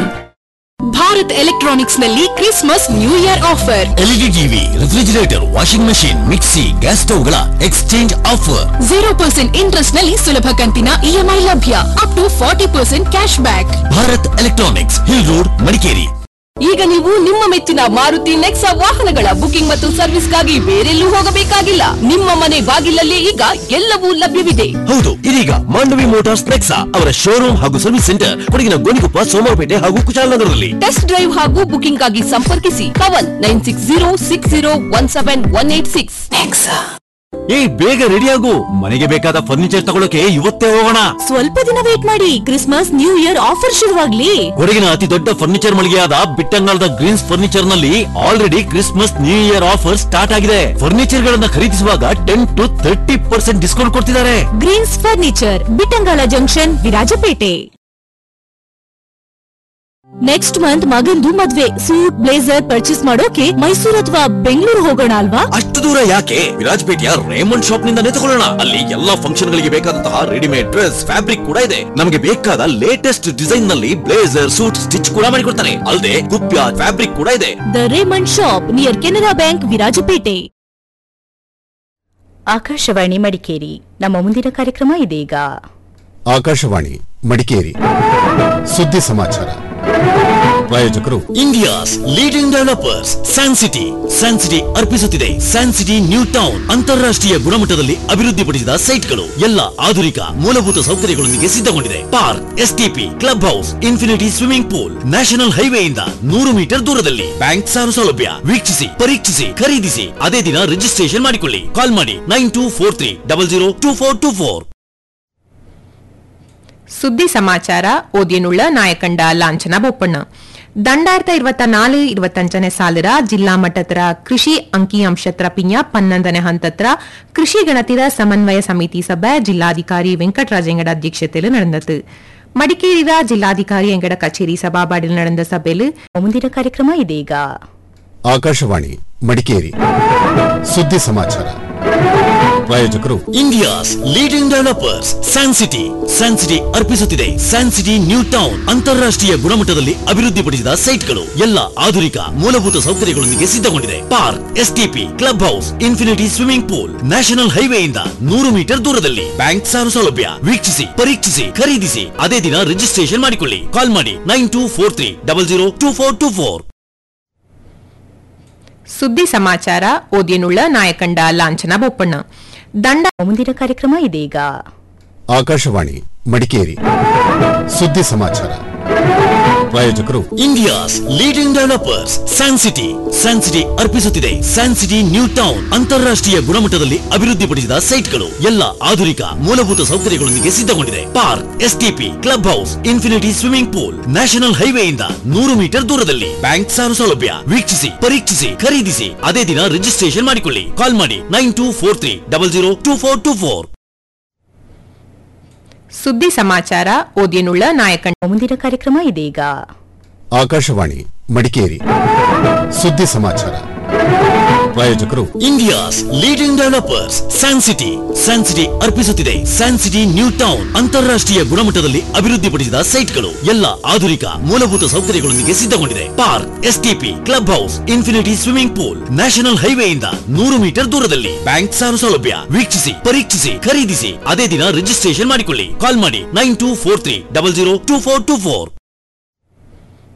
Bharat electronics ನಲ್ಲಿ Christmas new year offer LED TV refrigerator washing machine mixie gas ಸ್ಟವ್ಗಳ exchange offer zero percent interest ನಲ್ಲಿ ಸುಲಭ ಕಂತಿನ ಇಎಂಐ ಲಭ್ಯ up to forty percent cashback Bharat electronics hill road Madikeri ಈಗ ನೀವು ನಿಮ್ಮ ಮೆಚ್ಚಿನ ಮಾರುತಿ ನೆಕ್ಸಾ ವಾಹನಗಳ ಬುಕಿಂಗ್ ಮತ್ತು ಸರ್ವಿಸ್ಗಾಗಿ ಬೇರೆಲ್ಲೂ ಹೋಗಬೇಕಾಗಿಲ್ಲ ನಿಮ್ಮ ಮನೆ ಬಾಗಿಲಲ್ಲಿ ಈಗ ಎಲ್ಲವೂ ಲಭ್ಯವಿದೆ ಹೌದು ಇದೀಗ ಮಾಂಡವಿ ಮೋಟಾರ್ಸ್ ನೆಕ್ಸಾ ಅವರ ಶೋರೂಮ್ ಹಾಗೂ ಸರ್ವಿಸ್ ಸೆಂಟರ್ ಕೊಡಗಿನ ಗೋಣಿಕೊಪ್ಪ ಸೋಮವಾರಪೇಟೆ ಹಾಗೂ ಕುಶಾಲನಗರದಲ್ಲಿ ಟೆಸ್ಟ್ ಡ್ರೈವ್ ಹಾಗೂ ಬುಕಿಂಗ್ ಆಗಿ ಸಂಪರ್ಕಿಸಿ Pavan nine six zero six zero one seven one eight six ಏ ಬೇಗ ರೆಡಿ ಆಗು ಮನೆಗೆ ಬೇಕಾದ ಫರ್ನಿಚರ್ ತಗೊಳ್ಳೋಕೆ ಇವತ್ತೇ ಹೋಗೋಣ ಸ್ವಲ್ಪ ದಿನ ವೇಟ್ ಮಾಡಿ ಕ್ರಿಸ್ಮಸ್ ನ್ಯೂ ಇಯರ್ ಆಫರ್ ಶುರುವಾಗ್ಲಿ ಕೊಡಗಿನ ಅತಿ ದೊಡ್ಡ ಫರ್ನಿಚರ್ ಮಳಿಗೆಯಾದ ಬಿಟ್ಟಂಗಾಲದ ಗ್ರೀನ್ಸ್ ಫರ್ನಿಚರ್ ನಲ್ಲಿ already Christmas new year offer start ಆಗಿದೆ ಫರ್ನಿಚರ್ ಗಳನ್ನ ಖರೀದಿಸುವಾಗ ten to thirty percent discount ಕೊಡ್ತಿದ್ದಾರೆ Greens furniture Bittangala junction Virajpet next month ಮಗಂದು ಮದ್ವೆ ಸೂಟ್ ಬ್ಲೇಸರ್ ಪರ್ಚೇಸ್ ಮಾಡೋಕೆ ಮೈಸೂರು ಅಥವಾ ಬೆಂಗಳೂರು ಹೋಗೋಣ ಅಲ್ವಾ ಅಷ್ಟು ದೂರ ಯಾಕೆ ವಿರಾಜಪೇಟೆಯ ರೇಮಂಡ್ ಶಾಪ್ ನಿಂದಾನೇ ತಗೊಳ್ಳೋಣ ಅಲ್ಲಿ ಎಲ್ಲಾ ಫಂಕ್ಷನ್ ಗಳಿಗೆ ಬೇಕಾದಂತಹ ರೆಡಿಮೇಡ್ ಡ್ರೆಸ್ ಫ್ಯಾಬ್ರಿಕ್ ಕೂಡ ಇದೆ ನಮಗೆ ಬೇಕಾದ ಲೇಟೆಸ್ಟ್ ಡಿಸೈನ್ ನಲ್ಲಿ ಬ್ಲೇಸರ್ ಸೂಟ್ ಸ್ಟಿಚ್ ಕೂಡ ಮಾಡಿಕೊಡ್ತಾರೆ ಅಲ್ಲದೆ ಕುಪ್ಯ ಫ್ಯಾಬ್ರಿಕ್ ಕೂಡ ಇದೆ the Raymond shop near Canara bank Virajpet Akashvani Madikeri ನಮ್ಮ ಮುಂದಿನ ಕಾರ್ಯಕ್ರಮ ಇದೀಗ ಆಕಾಶವಾಣಿ ಮಡಿಕೇರಿ ಸುದ್ದಿ ಸಮಾಚಾರ ಪ್ರಾಯೋಜಕರು India's leading developers San City San City ಅರ್ಪಿಸುತ್ತಿದೆ ಸ್ಯಾನ್ ಸಿಟಿ ನ್ಯೂ ಟೌನ್ ಅಂತಾರಾಷ್ಟ್ರೀಯ ಗುಣಮಟ್ಟದಲ್ಲಿ ಅಭಿವೃದ್ಧಿಪಡಿಸಿದ ಸೈಟ್ಗಳು ಎಲ್ಲ ಆಧುನಿಕ ಮೂಲಭೂತ ಸೌಕರ್ಯಗಳೊಂದಿಗೆ ಸಿದ್ಧಗೊಂಡಿದೆ park STP club house infinity swimming pool national ಹೈವೇಯಿಂದ ನೂರು ಮೀಟರ್ ದೂರದಲ್ಲಿ ಬ್ಯಾಂಕ್ ಸಾಲ ಸೌಲಭ್ಯ ವೀಕ್ಷಿಸಿ ಪರೀಕ್ಷಿಸಿ ಖರೀದಿಸಿ ಅದೇ ದಿನ ರಿಜಿಸ್ಟ್ರೇಷನ್ ಮಾಡಿಕೊಳ್ಳಿ ಕಾಲ್ ಮಾಡಿ nine two four three double zero two four two four ಸುದ್ದಿ ಸಮಾಚಾರ ಓದಿಯನುಳ್ಳ ನಾಯಕಂಡ ಲಾಂಛನ ಬೊಪ್ಪಣ್ಣ ದಂಡಾಯಿರತ್ತ ಇರುವತ್ತ ನಾಲು ಇರುವತ್ತಂಚನೇ ಸಾಲಿರ ಜಿಲ್ಲಾ ಮಟ್ಟತ್ರ ಕೃಷಿ ಅಂಕಿಅಂಶತ್ರ ಪಿಂಜ ಪನ್ನೊಂದನೇ ಹಂತತ್ರ ಕೃಷಿ ಗಣತಿರ ಸಮನ್ವಯ ಸಮಿತಿ ಸಭೆ ಜಿಲ್ಲಾಧಿಕಾರಿ ವೆಂಕಟರಾಜ್ ಎಂಗಡ ಅಧ್ಯಕ್ಷತೆಯಲ್ಲಿ ನಡೆದது ಮಡಿಕೇರಿಯ ಜಿಲ್ಲಾಧಿಕಾರಿ ಎಂಗಡ ಕಚೇರಿ ಸಭಾಬಾಡಿಲ್ ನಡೆದ ಸಭೆಯಲ್ಲಿ ಮುಂದಿನ ಕಾರ್ಯಕ್ರಮ ಇದೀಗ ಆಕಾಶವಾಣಿ ಮಡಿಕೇರಿ ಸುದ್ದಿ ಸಮಾಚಾರ ಪ್ರಾಯೋಜಕರು India's leading developers San City San City ಅರ್ಪಿಸುತ್ತಿದೆ ಸ್ಯಾನ್ ಸಿಟಿ ನ್ಯೂ ಟೌನ್ ಅಂತಾರಾಷ್ಟ್ರೀಯ ಗುಣಮಟ್ಟದಲ್ಲಿ ಅಭಿವೃದ್ಧಿಪಡಿಸಿದ ಸೈಟ್ಗಳು ಎಲ್ಲ ಆಧುನಿಕ ಮೂಲಭೂತ ಸೌಕರ್ಯಗಳೊಂದಿಗೆ ಸಿದ್ಧಗೊಂಡಿದೆ park STP club house infinity swimming pool national ಹೈವೇಯಿಂದ ನೂರು ಮೀಟರ್ ದೂರದಲ್ಲಿ ಬ್ಯಾಂಕ್ ಸಾಲ ಸೌಲಭ್ಯ ವೀಕ್ಷಿಸಿ ಪರೀಕ್ಷಿಸಿ ಖರೀದಿಸಿ ಅದೇ ದಿನ ರಿಜಿಸ್ಟ್ರೇಷನ್ ಮಾಡಿಕೊಳ್ಳಿ ಕಾಲ್ ಮಾಡಿ nine two four three double zero two four two four ಸುದ್ದಿ ಸಮಾಚಾರ ಓದಿಯನುಳ್ಳ ನಾಯಕಂಡ ಲಾಂಛನ ಬೊಪ್ಪಣ್ಣ ದಂಡ ಮುಂದಿನ ಕಾರ್ಯಕ್ರಮ ಇದೀಗ ಆಕಾಶವಾಣಿ ಮಡಿಕೇರಿ ಸುದ್ದಿ ಸಮಾಚಾರ ಪ್ರಾಯೋಜಕರು India's leading developers San City San City ಅರ್ಪಿಸುತ್ತಿದೆ ಸ್ಯಾನ್ ಸಿಟಿ ನ್ಯೂ ಟೌನ್ ಅಂತಾರಾಷ್ಟ್ರೀಯ ಗುಣಮಟ್ಟದಲ್ಲಿ ಅಭಿವೃದ್ಧಿಪಡಿಸಿದ ಸೈಟ್ಗಳು ಎಲ್ಲ ಆಧುನಿಕ ಮೂಲಭೂತ ಸೌಕರ್ಯಗಳೊಂದಿಗೆ ಸಿದ್ಧಗೊಂಡಿದೆ park STP club house infinity swimming pool national ಹೈವೇಯಿಂದ ನೂರು ಮೀಟರ್ ದೂರದಲ್ಲಿ ಬ್ಯಾಂಕ್ ಸಾಲ ಸೌಲಭ್ಯ ವೀಕ್ಷಿಸಿ ಪರೀಕ್ಷಿಸಿ ಖರೀದಿಸಿ ಅದೇ ದಿನ ರಿಜಿಸ್ಟ್ರೇಷನ್ ಮಾಡಿಕೊಳ್ಳಿ ಕಾಲ್ ಮಾಡಿ nine two four three double zero two four two four ಸುದ್ದಿ ಸಮಾಚಾರ ಓದಿಯನುಳ್ಳ ನಾಯಕಂಡ ಮುಂದಿನ ಕಾರ್ಯಕ್ರಮ ಇದೀಗ ಆಕಾಶವಾಣಿ ಮಡಿಕೇರಿ ಸುದ್ದಿ ಸಮಾಚಾರ ಪ್ರಾಯೋಜಕರು India's leading developers San City San City ಅರ್ಪಿಸುತ್ತಿದೆ ಸ್ಯಾನ್ ಸಿಟಿ ನ್ಯೂ ಟೌನ್ ಅಂತಾರಾಷ್ಟ್ರೀಯ ಗುಣಮಟ್ಟದಲ್ಲಿ ಅಭಿವೃದ್ಧಿಪಡಿಸಿದ ಸೈಟ್ಗಳು ಎಲ್ಲ ಆಧುನಿಕ ಮೂಲಭೂತ ಸೌಕರ್ಯಗಳೊಂದಿಗೆ ಸಿದ್ಧಗೊಂಡಿದೆ park STP club house infinity swimming pool national ಹೈವೇಯಿಂದ ನೂರು ಮೀಟರ್ ದೂರದಲ್ಲಿ ಬ್ಯಾಂಕ್ ಸಾಲ ಸೌಲಭ್ಯ ವೀಕ್ಷಿಸಿ ಪರೀಕ್ಷಿಸಿ ಖರೀದಿಸಿ ಅದೇ ದಿನ ರಿಜಿಸ್ಟ್ರೇಷನ್ ಮಾಡಿಕೊಳ್ಳಿ ಕಾಲ್ ಮಾಡಿ nine two four three double zero two four two four